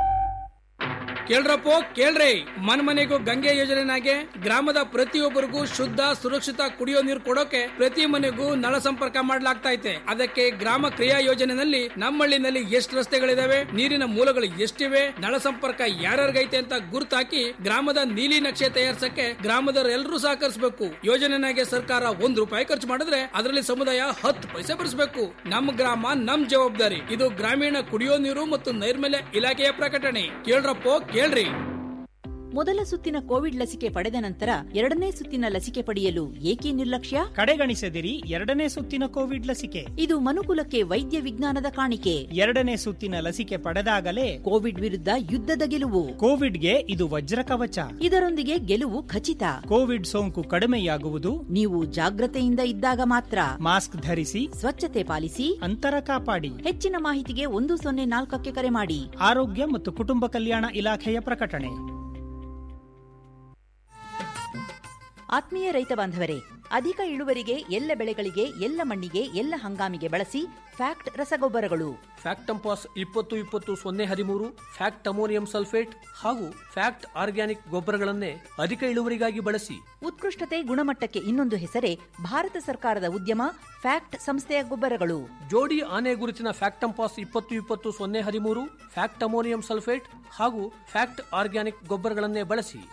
ಕೇಳ್ರಪ್ಪೋ ಕೇಳ್ರಿ ಮನ್ ಮನೆಗೂ ಗಂಗೆ ಯೋಜನೆನಾಗೆ ಗ್ರಾಮದ ಪ್ರತಿಯೊಬ್ಬರಿಗೂ ಶುದ್ಧ ಸುರಕ್ಷಿತ ಕುಡಿಯೋ ನೀರು ಕೊಡೋಕೆ ಪ್ರತಿ ಮನೆಗೂ ನಳ ಸಂಪರ್ಕ ಮಾಡ್ಲಾಗ್ತಾ ಐತೆ ಅದಕ್ಕೆ ಗ್ರಾಮ ಕ್ರಿಯಾ ಯೋಜನೆನಲ್ಲಿ ನಮ್ಮಳ್ಳಿನಲ್ಲಿ ಎಷ್ಟು ರಸ್ತೆಗಳಿದಾವೆ ನೀರಿನ ಮೂಲಗಳು ಎಷ್ಟಿವೆ ನಳ ಸಂಪರ್ಕ ಯಾರ್ಯಾರಿಗೈತೆ ಅಂತ ಗುರ್ತಾಕಿ ಗ್ರಾಮದ ನೀಲಿ ನಕ್ಷೆ ತಯಾರಿಸಕ್ಕೆ ಗ್ರಾಮದವರೆಲ್ಲರೂ ಸಹಕರಿಸಬೇಕು ಯೋಜನೆನಾಗೆ ಸರ್ಕಾರ ಒಂದ್ ರೂಪಾಯಿ ಖರ್ಚು ಮಾಡಿದ್ರೆ ಅದರಲ್ಲಿ ಸಮುದಾಯ ಹತ್ತು ಪೈಸೆ ಭರಿಸಬೇಕು ನಮ್ಮ ಗ್ರಾಮ ನಮ್ ಜವಾಬ್ದಾರಿ ಇದು ಗ್ರಾಮೀಣ ಕುಡಿಯೋ ನೀರು ಮತ್ತು ನೈರ್ಮಲ್ಯ ಇಲಾಖೆಯ ಪ್ರಕಟಣೆ ಕೇಳ್ರಪ್ಪೋ ಕೇಳ್ರಿ ಮೊದಲ ಸುತ್ತಿನ ಕೋವಿಡ್ ಲಸಿಕೆ ಪಡೆದ ನಂತರ ಎರಡನೇ ಸುತ್ತಿನ ಲಸಿಕೆ ಪಡೆಯಲು ಏಕೆ ನಿರ್ಲಕ್ಷ್ಯ ಕಡೆಗಣಿಸದಿರಿ ಎರಡನೇ ಸುತ್ತಿನ ಕೋವಿಡ್ ಲಸಿಕೆ ಇದು ಮನುಕುಲಕ್ಕೆ ವೈದ್ಯ ವಿಜ್ಞಾನದ ಕಾಣಿಕೆ ಎರಡನೇ ಸುತ್ತಿನ ಲಸಿಕೆ ಪಡೆದಾಗಲೇ ಕೋವಿಡ್ ವಿರುದ್ಧ ಯುದ್ಧದ ಗೆಲುವು ಕೋವಿಡ್ಗೆ ಇದು ವಜ್ರ ಕವಚ ಇದರೊಂದಿಗೆ ಗೆಲುವು ಖಚಿತ ಕೋವಿಡ್ ಸೋಂಕು ಕಡಿಮೆಯಾಗುವುದು ನೀವು ಜಾಗ್ರತೆಯಿಂದ ಇದ್ದಾಗ ಮಾತ್ರ ಮಾಸ್ಕ್ ಧರಿಸಿ ಸ್ವಚ್ಛತೆ ಪಾಲಿಸಿ ಅಂತರ ಕಾಪಾಡಿ ಹೆಚ್ಚಿನ ಮಾಹಿತಿಗೆ ಒಂದು ಸೊನ್ನೆ ನಾಲ್ಕಕ್ಕೆ ಕರೆ ಮಾಡಿ ಆರೋಗ್ಯ ಮತ್ತು ಕುಟುಂಬ ಕಲ್ಯಾಣ ಇಲಾಖೆಯ ಪ್ರಕಟಣೆ ಆತ್ಮೀಯ ರೈತ ಬಾಂಧವರೇ ಅಧಿಕ ಇಳುವರಿಗೆ ಎಲ್ಲ ಬೆಳೆಗಳಿಗೆ ಎಲ್ಲ ಮಣ್ಣಿಗೆ ಎಲ್ಲ ಹಂಗಾಮಿಗೆ ಬಳಸಿ ಫ್ಯಾಕ್ಟ್ ರಸಗೊಬ್ಬರಗಳು ಫ್ಯಾಕ್ಟಂಪಾಸ್ ಇಪ್ಪತ್ತು ಇಪ್ಪತ್ತು ಸೊನ್ನೆ ಹದಿಮೂರು ಫ್ಯಾಕ್ಟ್ ಅಮೋನಿಯಂ ಸಲ್ಫೇಟ್ ಹಾಗೂ ಫ್ಯಾಕ್ಟ್ ಆರ್ಗ್ಯಾನಿಕ್ ಗೊಬ್ಬರಗಳನ್ನೇ ಅಧಿಕ ಇಳುವರಿಗಾಗಿ ಬಳಸಿ ಉತ್ಕೃಷ್ಟತೆ ಗುಣಮಟ್ಟಕ್ಕೆ ಇನ್ನೊಂದು ಹೆಸರೇ ಭಾರತ ಸರ್ಕಾರದ ಉದ್ಯಮ ಫ್ಯಾಕ್ಟ್ ಸಂಸ್ಥೆಯ ಗೊಬ್ಬರಗಳು ಜೋಡಿ ಆನೆ ಗುರುತಿನ ಫ್ಯಾಕ್ಟಂಪಾಸ್ ಇಪ್ಪತ್ತು ಇಪ್ಪತ್ತು ಸೊನ್ನೆ ಹದಿಮೂರು ಫ್ಯಾಕ್ಟ್ ಅಮೋನಿಯಂ ಸಲ್ಫೇಟ್ ಹಾಗೂ ಫ್ಯಾಕ್ಟ್ ಆರ್ಗ್ಯಾನಿಕ್ ಗೊಬ್ಬರಗಳನ್ನೇ ಬಳಸಿ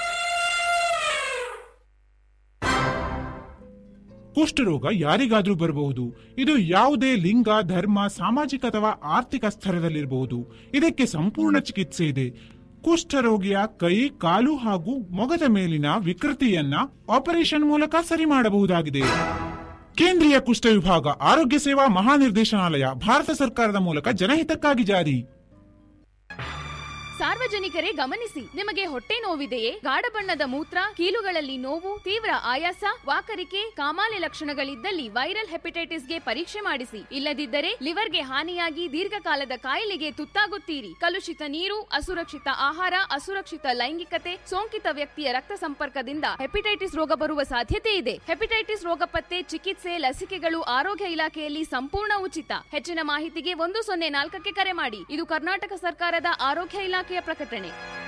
ಕುಷ್ಠರೋಗ ಯಾರಿಗಾದ್ರೂ ಬರಬಹುದು ಇದು ಯಾವುದೇ ಲಿಂಗ ಧರ್ಮ ಸಾಮಾಜಿಕ ಅಥವಾ ಆರ್ಥಿಕ ಸ್ತರದಲ್ಲಿರಬಹುದು ಇದಕ್ಕೆ ಸಂಪೂರ್ಣ ಚಿಕಿತ್ಸೆ ಇದೆ ಕುಷ್ಠರೋಗಿಯ ಕೈ ಕಾಲು ಹಾಗೂ ಮೊಗದ ಮೇಲಿನ ವಿಕೃತಿಯನ್ನ ಆಪರೇಷನ್ ಮೂಲಕ ಸರಿ ಮಾಡಬಹುದಾಗಿದೆ ಕೇಂದ್ರೀಯ ಕುಷ್ಠ ವಿಭಾಗ ಆರೋಗ್ಯ ಸೇವಾ ಮಹಾನಿರ್ದೇಶನಾಲಯ ಭಾರತ ಸರ್ಕಾರದ ಮೂಲಕ ಜನಹಿತಕ್ಕಾಗಿ ಜಾರಿ ಸಾರ್ವಜನಿಕರೇ ಗಮನಿಸಿ ನಿಮಗೆ ಹೊಟ್ಟೆ ನೋವಿದೆಯೇ ಗಾಢ ಬಣ್ಣದ ಮೂತ್ರ ಕೀಲುಗಳಲ್ಲಿ ನೋವು ತೀವ್ರ ಆಯಾಸ ವಾಕರಿಕೆ ಕಾಮಾಲೆ ಲಕ್ಷಣಗಳಿದ್ದಲ್ಲಿ ವೈರಲ್ ಹೆಪಟೈಟಿಸ್ಗೆ ಪರೀಕ್ಷೆ ಮಾಡಿಸಿ ಇಲ್ಲದಿದ್ದರೆ ಲಿವರ್ಗೆ ಹಾನಿಯಾಗಿ ದೀರ್ಘಕಾಲದ ಕಾಯಿಲೆಗೆ ತುತ್ತಾಗುತ್ತೀರಿ ಕಲುಷಿತ ನೀರು ಅಸುರಕ್ಷಿತ ಆಹಾರ ಅಸುರಕ್ಷಿತ ಲೈಂಗಿಕತೆ ಸೋಂಕಿತ ವ್ಯಕ್ತಿಯ ರಕ್ತ ಸಂಪರ್ಕದಿಂದ ಹೆಪಟೈಟಿಸ್ ರೋಗ ಬರುವ ಸಾಧ್ಯತೆ ಇದೆ ಹೆಪಟೈಟಿಸ್ ರೋಗ ಪತ್ತೆ ಚಿಕಿತ್ಸೆ ಲಸಿಕೆಗಳು ಆರೋಗ್ಯ ಇಲಾಖೆಯಲ್ಲಿ ಸಂಪೂರ್ಣ ಉಚಿತ ಹೆಚ್ಚಿನ ಮಾಹಿತಿಗೆ ಒಂದು ಸೊನ್ನೆ ನಾಲ್ಕಕ್ಕೆ ಕರೆ ಮಾಡಿ ಇದು ಕರ್ನಾಟಕ ಸರ್ಕಾರದ ಆರೋಗ್ಯ ಇಲಾಖೆಯ ಪ್ರಕಟಣೆ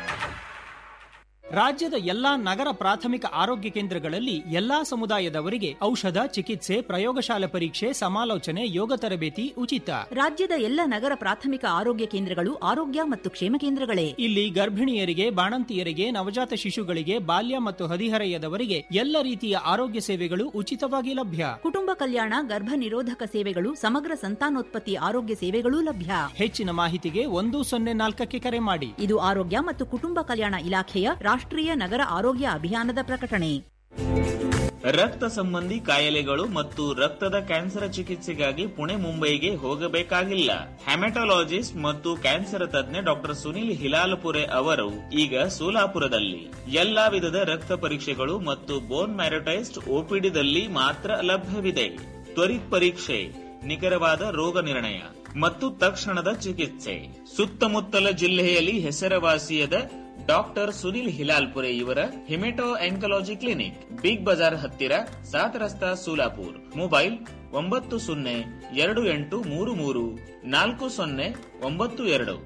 ರಾಜ್ಯದ ಎಲ್ಲಾ ನಗರ ಪ್ರಾಥಮಿಕ ಆರೋಗ್ಯ ಕೇಂದ್ರಗಳಲ್ಲಿ ಎಲ್ಲಾ ಸಮುದಾಯದವರಿಗೆ ಔಷಧ ಚಿಕಿತ್ಸೆ ಪ್ರಯೋಗಶಾಲೆ ಪರೀಕ್ಷೆ ಸಮಾಲೋಚನೆ ಯೋಗ ತರಬೇತಿ ಉಚಿತ ರಾಜ್ಯದ ಎಲ್ಲ ನಗರ ಪ್ರಾಥಮಿಕ ಆರೋಗ್ಯ ಕೇಂದ್ರಗಳು ಆರೋಗ್ಯ ಮತ್ತು ಕ್ಷೇಮ ಕೇಂದ್ರಗಳೇ ಇಲ್ಲಿ ಗರ್ಭಿಣಿಯರಿಗೆ ಬಾಣಂತಿಯರಿಗೆ ನವಜಾತ ಶಿಶುಗಳಿಗೆ ಬಾಲ್ಯ ಮತ್ತು ಹದಿಹರೆಯದವರಿಗೆ ಎಲ್ಲ ರೀತಿಯ ಆರೋಗ್ಯ ಸೇವೆಗಳು ಉಚಿತವಾಗಿ ಲಭ್ಯ ಕುಟುಂಬ ಕಲ್ಯಾಣ ಗರ್ಭ ನಿರೋಧಕ ಸೇವೆಗಳು ಸಮಗ್ರ ಸಂತಾನೋತ್ಪತ್ತಿ ಆರೋಗ್ಯ ಸೇವೆಗಳೂ ಲಭ್ಯ ಹೆಚ್ಚಿನ ಮಾಹಿತಿಗೆ ಒಂದು ಸೊನ್ನೆ ನಾಲ್ಕಕ್ಕೆ ಕರೆ ಮಾಡಿ ಇದು ಆರೋಗ್ಯ ಮತ್ತು ಕುಟುಂಬ ಕಲ್ಯಾಣ ಇಲಾಖೆಯ ರಾಷ್ಟ್ರೀಯ ನಗರ ಆರೋಗ್ಯ ಅಭಿಯಾನದ ಪ್ರಕಟಣೆ ರಕ್ತ ಸಂಬಂಧಿ ಕಾಯಿಲೆಗಳು ಮತ್ತು ರಕ್ತದ ಕ್ಯಾನ್ಸರ್ ಚಿಕಿತ್ಸೆಗಾಗಿ ಪುಣೆ ಮುಂಬೈಗೆ ಹೋಗಬೇಕಾಗಿಲ್ಲ ಹೆಮಟೊಲಾಜಿಸ್ಟ್ ಮತ್ತು ಕ್ಯಾನ್ಸರ್ ತಜ್ಞ ಡಾಕ್ಟರ್ ಸುನಿಲ್ ಹಿಲಾಲ್ಪುರೆ ಅವರು ಈಗ ಸೋಲಾಪುರದಲ್ಲಿ ಎಲ್ಲಾ ವಿಧದ ರಕ್ತ ಪರೀಕ್ಷೆಗಳು ಮತ್ತು ಬೋನ್ ಮ್ಯಾರಟೈಸ್ಡ್ ಓಪಿಡಿದಲ್ಲಿ ಮಾತ್ರ ಲಭ್ಯವಿದೆ ತ್ವರಿತ್ ಪರೀಕ್ಷೆ ನಿಖರವಾದ ರೋಗ ನಿರ್ಣಯ ಮತ್ತು ತಕ್ಷಣದ ಚಿಕಿತ್ಸೆ ಸುತ್ತಮುತ್ತಲ ಜಿಲ್ಲೆಯಲ್ಲಿ ಹೆಸರುವಾಸಿಯಾದ ಡಾಕ್ಟರ್ ಸುನಿಲ್ ಹಿಲಾಲ್ಪುರೆ ಇವರ haemato oncology clinic Big Bazaar ಹತ್ತಿರ ಸಾತ್ ರಸ್ತಾ ಸೋಲಾಪುರ್ ಮೊಬೈಲ್ ಒಂಬತ್ತು ಸೊನ್ನೆ ಎರಡು ಎಂಟು ಮೂರು ಮೂರು ನಾಲ್ಕು ಸೊನ್ನೆ ಒಂಬತ್ತು ಎರಡು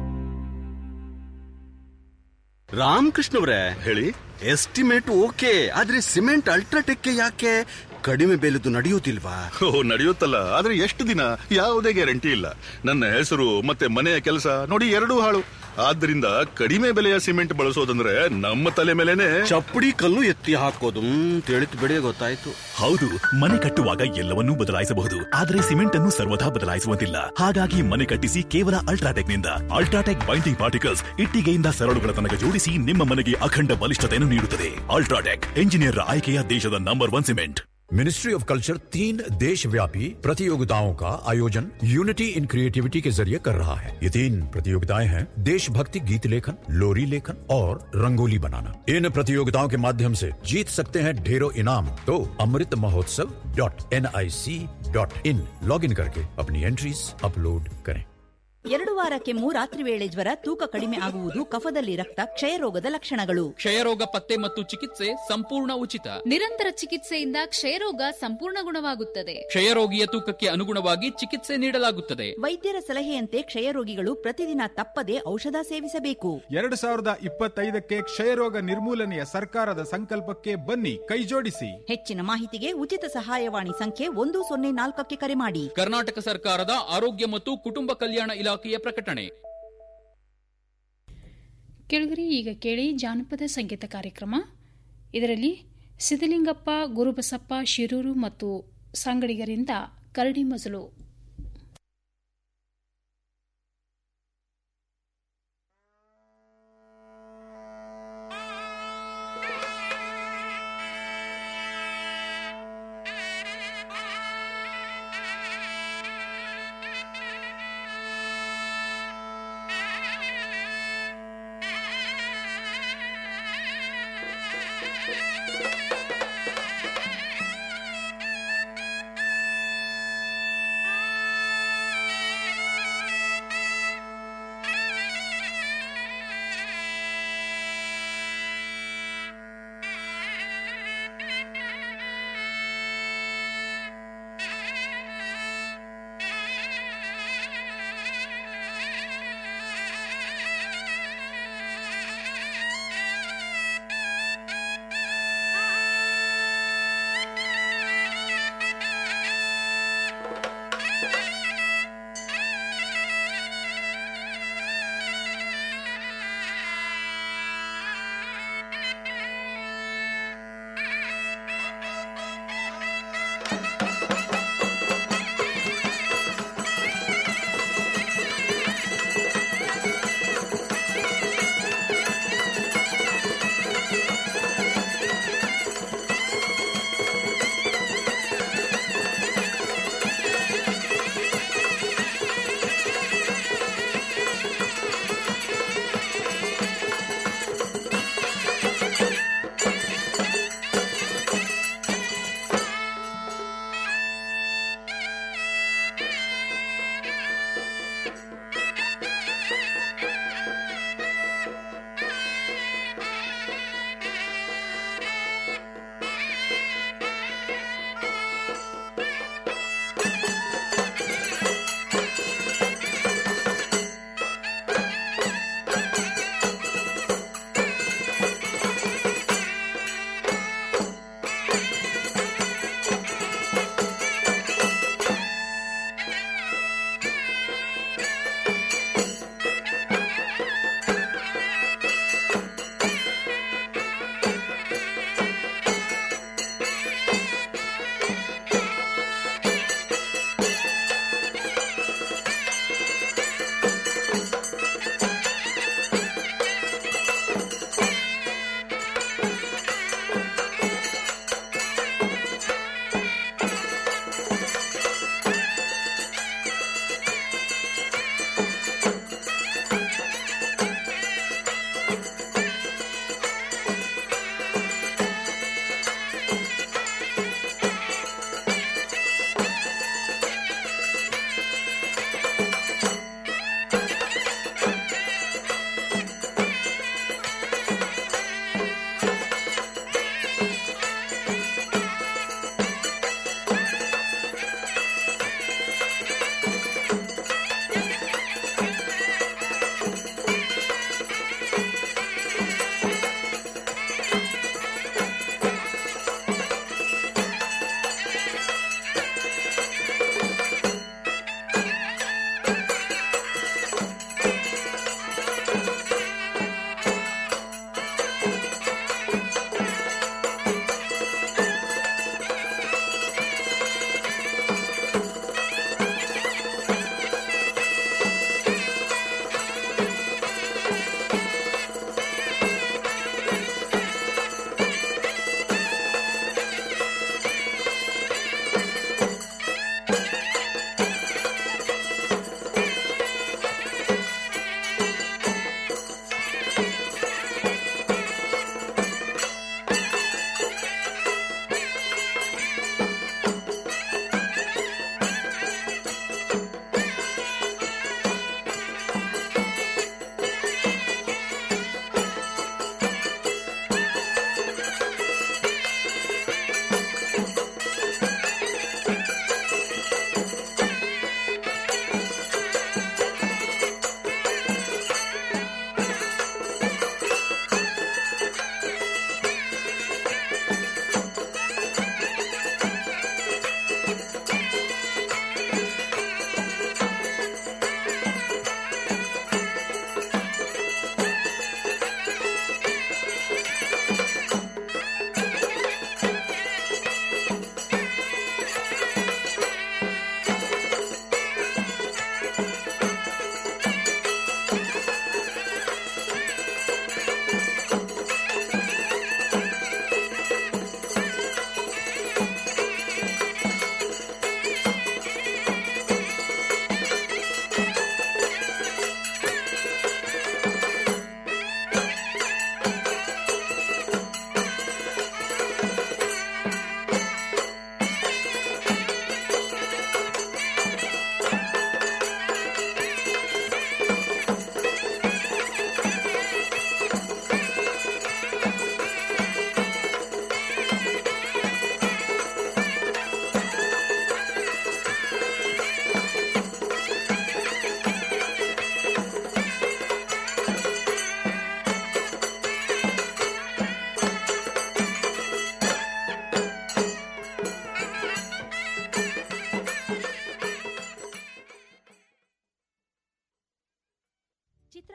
ರಾಮಕೃಷ್ಣವ್ರೆ ಹೇಳಿ ಎಸ್ಟಿಮೇಟ್ ಓಕೆ ಆದ್ರೆ ಸಿಮೆಂಟ್ ಅಲ್ಟ್ರಾಟೆಕ್ ಯಾಕೆ ಕಡಿಮೆ ಬೆಲೆದು ನಡೆಯುವುದಿಲ್ವಾ ಓ ನಡೆಯುತ್ತಲ್ಲ ಆದ್ರೆ ಎಷ್ಟು ದಿನ ಯಾವುದೇ ಗ್ಯಾರಂಟಿ ಇಲ್ಲ ನನ್ನ ಹೆಸರು ಮತ್ತೆ ಮನೆಯ ಕೆಲಸ ನೋಡಿ ಎರಡೂ ಹಾಳು ಆದ್ದರಿಂದ ಕಡಿಮೆ ಬೆಲೆಯ ಸಿಮೆಂಟ್ ಬಳಸೋದಂದ್ರೆ ನಮ್ಮ ತಲೆ ಮೇಲೆನೆ ಚಪ್ಪಡಿ ಕಲ್ಲು ಎತ್ತಿ ಹಾಕೋದು ತಿಳಿತು ಬಿಡಿ ಗೊತ್ತಾಯ್ತು ಹೌದು ಮನೆ ಕಟ್ಟುವಾಗ ಎಲ್ಲವನ್ನೂ ಬದಲಾಯಿಸಬಹುದು ಆದರೆ ಸಿಮೆಂಟ್ ಅನ್ನು ಸರ್ವದಾ ಬದಲಾಯಿಸುವಂತಿಲ್ಲ ಹಾಗಾಗಿ ಮನೆ ಕಟ್ಟಿಸಿ ಕೇವಲ ಅಲ್ಟ್ರಾಟೆಕ್ ನಿಂದ ಅಲ್ಟ್ರಾಟೆಕ್ ಬೈಂಡಿಂಗ್ ಪಾರ್ಟಿಕಲ್ಸ್ ಇಟ್ಟಿಗೆಯಿಂದ ಸರಳುಗಳ ತನಕ ಜೋಡಿಸಿ ನಿಮ್ಮ ಮನೆಗೆ ಅಖಂಡ ಬಲಿಷ್ಠತೆಯನ್ನು ನೀಡುತ್ತದೆ ಅಲ್ಟ್ರಾಟೆಕ್ ಎಂಜಿನಿಯರ್ ಆಯ್ಕೆಯ ದೇಶದ number one cement ministry of culture तीन देश व्यापी प्रतियोगिताओं का आयोजन यूनिटी इन क्रिएटिविटी के जरिए कर रहा है ये तीन प्रतियोगिताएं हैं देशभक्ति गीत लेखन लोरी लेखन और रंगोली बनाना इन प्रतियोगिताओं के माध्यम से जीत सकते हैं ढेरों इनाम तो Amrit Mahotsav dot N I C dot in log in करके अपनी एंट्रीज अपलोड करें ಎರಡು ವಾರ ಕೆಮ್ಮು ರಾತ್ರಿ ವೇಳೆ ಜ್ವರ ತೂಕ ಕಡಿಮೆ ಆಗುವುದು ಕಫದಲ್ಲಿ ರಕ್ತ ಕ್ಷಯರೋಗದ ಲಕ್ಷಣಗಳು ಕ್ಷಯರೋಗ ಪತ್ತೆ ಮತ್ತು ಚಿಕಿತ್ಸೆ ಸಂಪೂರ್ಣ ಉಚಿತ ನಿರಂತರ ಚಿಕಿತ್ಸೆಯಿಂದ ಕ್ಷಯರೋಗ ಸಂಪೂರ್ಣ ಗುಣವಾಗುತ್ತದೆ ಕ್ಷಯರೋಗಿಯ ತೂಕಕ್ಕೆ ಅನುಗುಣವಾಗಿ ಚಿಕಿತ್ಸೆ ನೀಡಲಾಗುತ್ತದೆ ವೈದ್ಯರ ಸಲಹೆಯಂತೆ ಕ್ಷಯರೋಗಿಗಳು ಪ್ರತಿದಿನ ತಪ್ಪದೆ ಔಷಧ ಸೇವಿಸಬೇಕು ಎರಡು ಸಾವಿರದ ಇಪ್ಪತ್ತೈದಕ್ಕೆ ಕ್ಷಯರೋಗ ನಿರ್ಮೂಲನೆಯ ಸರ್ಕಾರದ ಸಂಕಲ್ಪಕ್ಕೆ ಬನ್ನಿ ಕೈಜೋಡಿಸಿ ಹೆಚ್ಚಿನ ಮಾಹಿತಿಗೆ ಉಚಿತ ಸಹಾಯವಾಣಿ ಸಂಖ್ಯೆ ಒಂದು ಸೊನ್ನೆ ನಾಲ್ಕಕ್ಕೆ ಕರೆ ಮಾಡಿ ಕರ್ನಾಟಕ ಸರ್ಕಾರದ ಆರೋಗ್ಯ ಮತ್ತು ಕುಟುಂಬ ಕಲ್ಯಾಣ ಇಲಾಖೆಯ ಪ್ರಕಟಣೆ ಕೆಳಗರಿ ಈಗ ಕೇಳಿ ಜಾನಪದ ಸಂಗೀತ ಕಾರ್ಯಕ್ರಮ ಇದರಲ್ಲಿ ಸಿದ್ದಲಿಂಗಪ್ಪ ಗುರುಬಸಪ್ಪ ಶಿರೂರು ಮತ್ತು ಸಂಗಡಿಗರಿಂದ ಕರಡಿ ಮಜಲು ಆ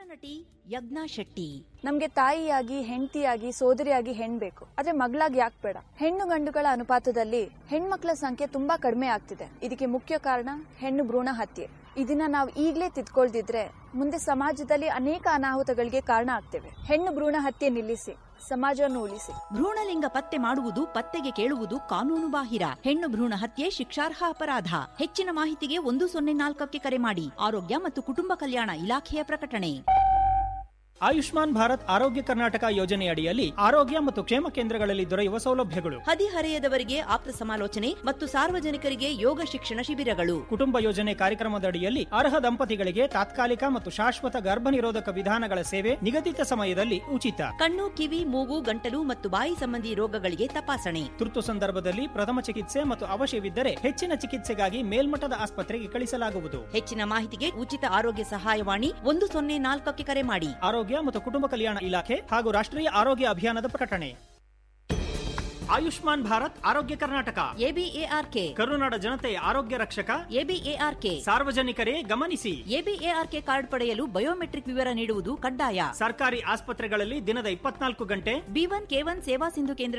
ನಟಿ ಯಜ್ಞಾ ಶೆಟ್ಟಿ ನಮ್ಗೆ ತಾಯಿಯಾಗಿ ಹೆಂಡತಿಯಾಗಿ ಸೋದರಿಯಾಗಿ ಹೆಣ್ ಬೇಕು ಆದ್ರೆ ಮಗಳಾಗಿ ಯಾಕೆ ಬೇಡ ಹೆಣ್ಣು ಗಂಡುಗಳ ಅನುಪಾತದಲ್ಲಿ ಹೆಣ್ಮಕ್ಳ ಸಂಖ್ಯೆ ತುಂಬಾ ಕಡಿಮೆ ಆಗ್ತಿದೆ ಇದಕ್ಕೆ ಮುಖ್ಯ ಕಾರಣ ಹೆಣ್ಣು ಭ್ರೂಣ ಹತ್ಯೆ ಇದನ್ನ ನಾವು ಈಗ್ಲೇ ತಿದ್ಕೊಳ್ದಿದ್ರೆ ಮುಂದೆ ಸಮಾಜದಲ್ಲಿ ಅನೇಕ ಅನಾಹುತಗಳಿಗೆ ಕಾರಣ ಆಗ್ತೇವೆ ಹೆಣ್ಣು ಭ್ರೂಣ ಹತ್ಯೆ ನಿಲ್ಲಿಸಿ ಸಮಾಜವನ್ನು ಉಳಿಸಿ ಭ್ರೂಣಲಿಂಗ ಪತ್ತೆ ಮಾಡುವುದು ಪತ್ತೆಗೆ ಕೇಳುವುದು ಕಾನೂನು ಬಾಹಿರ ಹೆಣ್ಣು ಭ್ರೂಣ ಹತ್ಯೆ ಶಿಕ್ಷಾರ್ಹ ಅಪರಾಧ ಹೆಚ್ಚಿನ ಮಾಹಿತಿಗೆ ಒಂದು ಸೊನ್ನೆ ನಾಲ್ಕಕ್ಕೆ ಕರೆ ಮಾಡಿ ಆರೋಗ್ಯ ಮತ್ತು ಕುಟುಂಬ ಕಲ್ಯಾಣ ಇಲಾಖೆಯ ಪ್ರಕಟಣೆ ಆಯುಷ್ಮಾನ್ ಭಾರತ್ ಆರೋಗ್ಯ ಕರ್ನಾಟಕ ಯೋಜನೆಯಡಿಯಲ್ಲಿ ಆರೋಗ್ಯ ಮತ್ತು ಕ್ಷೇಮ ಕೇಂದ್ರಗಳಲ್ಲಿ ದೊರೆಯುವ ಸೌಲಭ್ಯಗಳು ಹದಿಹರೆಯದವರಿಗೆ ಆಪ್ತ ಸಮಾಲೋಚನೆ ಮತ್ತು ಸಾರ್ವಜನಿಕರಿಗೆ ಯೋಗ ಶಿಕ್ಷಣ ಶಿಬಿರಗಳು ಕುಟುಂಬ ಯೋಜನೆ ಕಾರ್ಯಕ್ರಮದಡಿಯಲ್ಲಿ ಅರ್ಹ ದಂಪತಿಗಳಿಗೆ ತಾತ್ಕಾಲಿಕ ಮತ್ತು ಶಾಶ್ವತ ಗರ್ಭನಿರೋಧಕ ವಿಧಾನಗಳ ಸೇವೆ ನಿಗದಿತ ಸಮಯದಲ್ಲಿ ಉಚಿತ ಕಣ್ಣು ಕಿವಿ ಮೂಗು ಗಂಟಲು ಮತ್ತು ಬಾಯಿ ಸಂಬಂಧಿ ರೋಗಗಳಿಗೆ ತಪಾಸಣೆ ತುರ್ತು ಸಂದರ್ಭದಲ್ಲಿ ಪ್ರಥಮ ಚಿಕಿತ್ಸೆ ಮತ್ತು ಅವಶ್ಯವಿದ್ದರೆ ಹೆಚ್ಚಿನ ಚಿಕಿತ್ಸೆಗಾಗಿ ಮೇಲ್ಮಟ್ಟದ ಆಸ್ಪತ್ರೆಗೆ ಕಳಿಸಲಾಗುವುದು ಹೆಚ್ಚಿನ ಮಾಹಿತಿಗೆ ಉಚಿತ ಆರೋಗ್ಯ ಸಹಾಯವಾಣಿ ಒಂದು ಸೊನ್ನೆ ನಾಲ್ಕಕ್ಕೆ ಕರೆ ಮಾಡಿ ಆರೋಗ್ಯ ಮತ್ತು ಕುಟುಂಬ ಕಲ್ಯಾಣ ಇಲಾಖೆ ಹಾಗೂ ರಾಷ್ಟ್ರೀಯ ಆರೋಗ್ಯ ಅಭಿಯಾನದ ಪ್ರಕಟಣೆ ಆಯುಷ್ಮಾನ್ ಭಾರತ್ ಆರೋಗ್ಯ ಕರ್ನಾಟಕ ಎಬಿಎಆರ್ಕೆ ಕರುನಾಡ ಜನತೆಯ ಆರೋಗ್ಯ ರಕ್ಷಕ ಎಬಿಎಆರ್ಕೆ ಸಾರ್ವಜನಿಕರೇ ಗಮನಿಸಿ ಎಬಿಎಆರ್ಕೆ ಕಾರ್ಡ್ ಪಡೆಯಲು ಬಯೋಮೆಟ್ರಿಕ್ ವಿವರ ನೀಡುವುದು ಕಡ್ಡಾಯ ಸರ್ಕಾರಿ ಆಸ್ಪತ್ರೆಗಳಲ್ಲಿ ದಿನದ ಇಪ್ಪತ್ನಾಲ್ಕು ಗಂಟೆ ಬಿ ಒನ್ ಕೆ ಒನ್ ಸೇವಾ ಸಿಂಧು ಕೇಂದ್ರ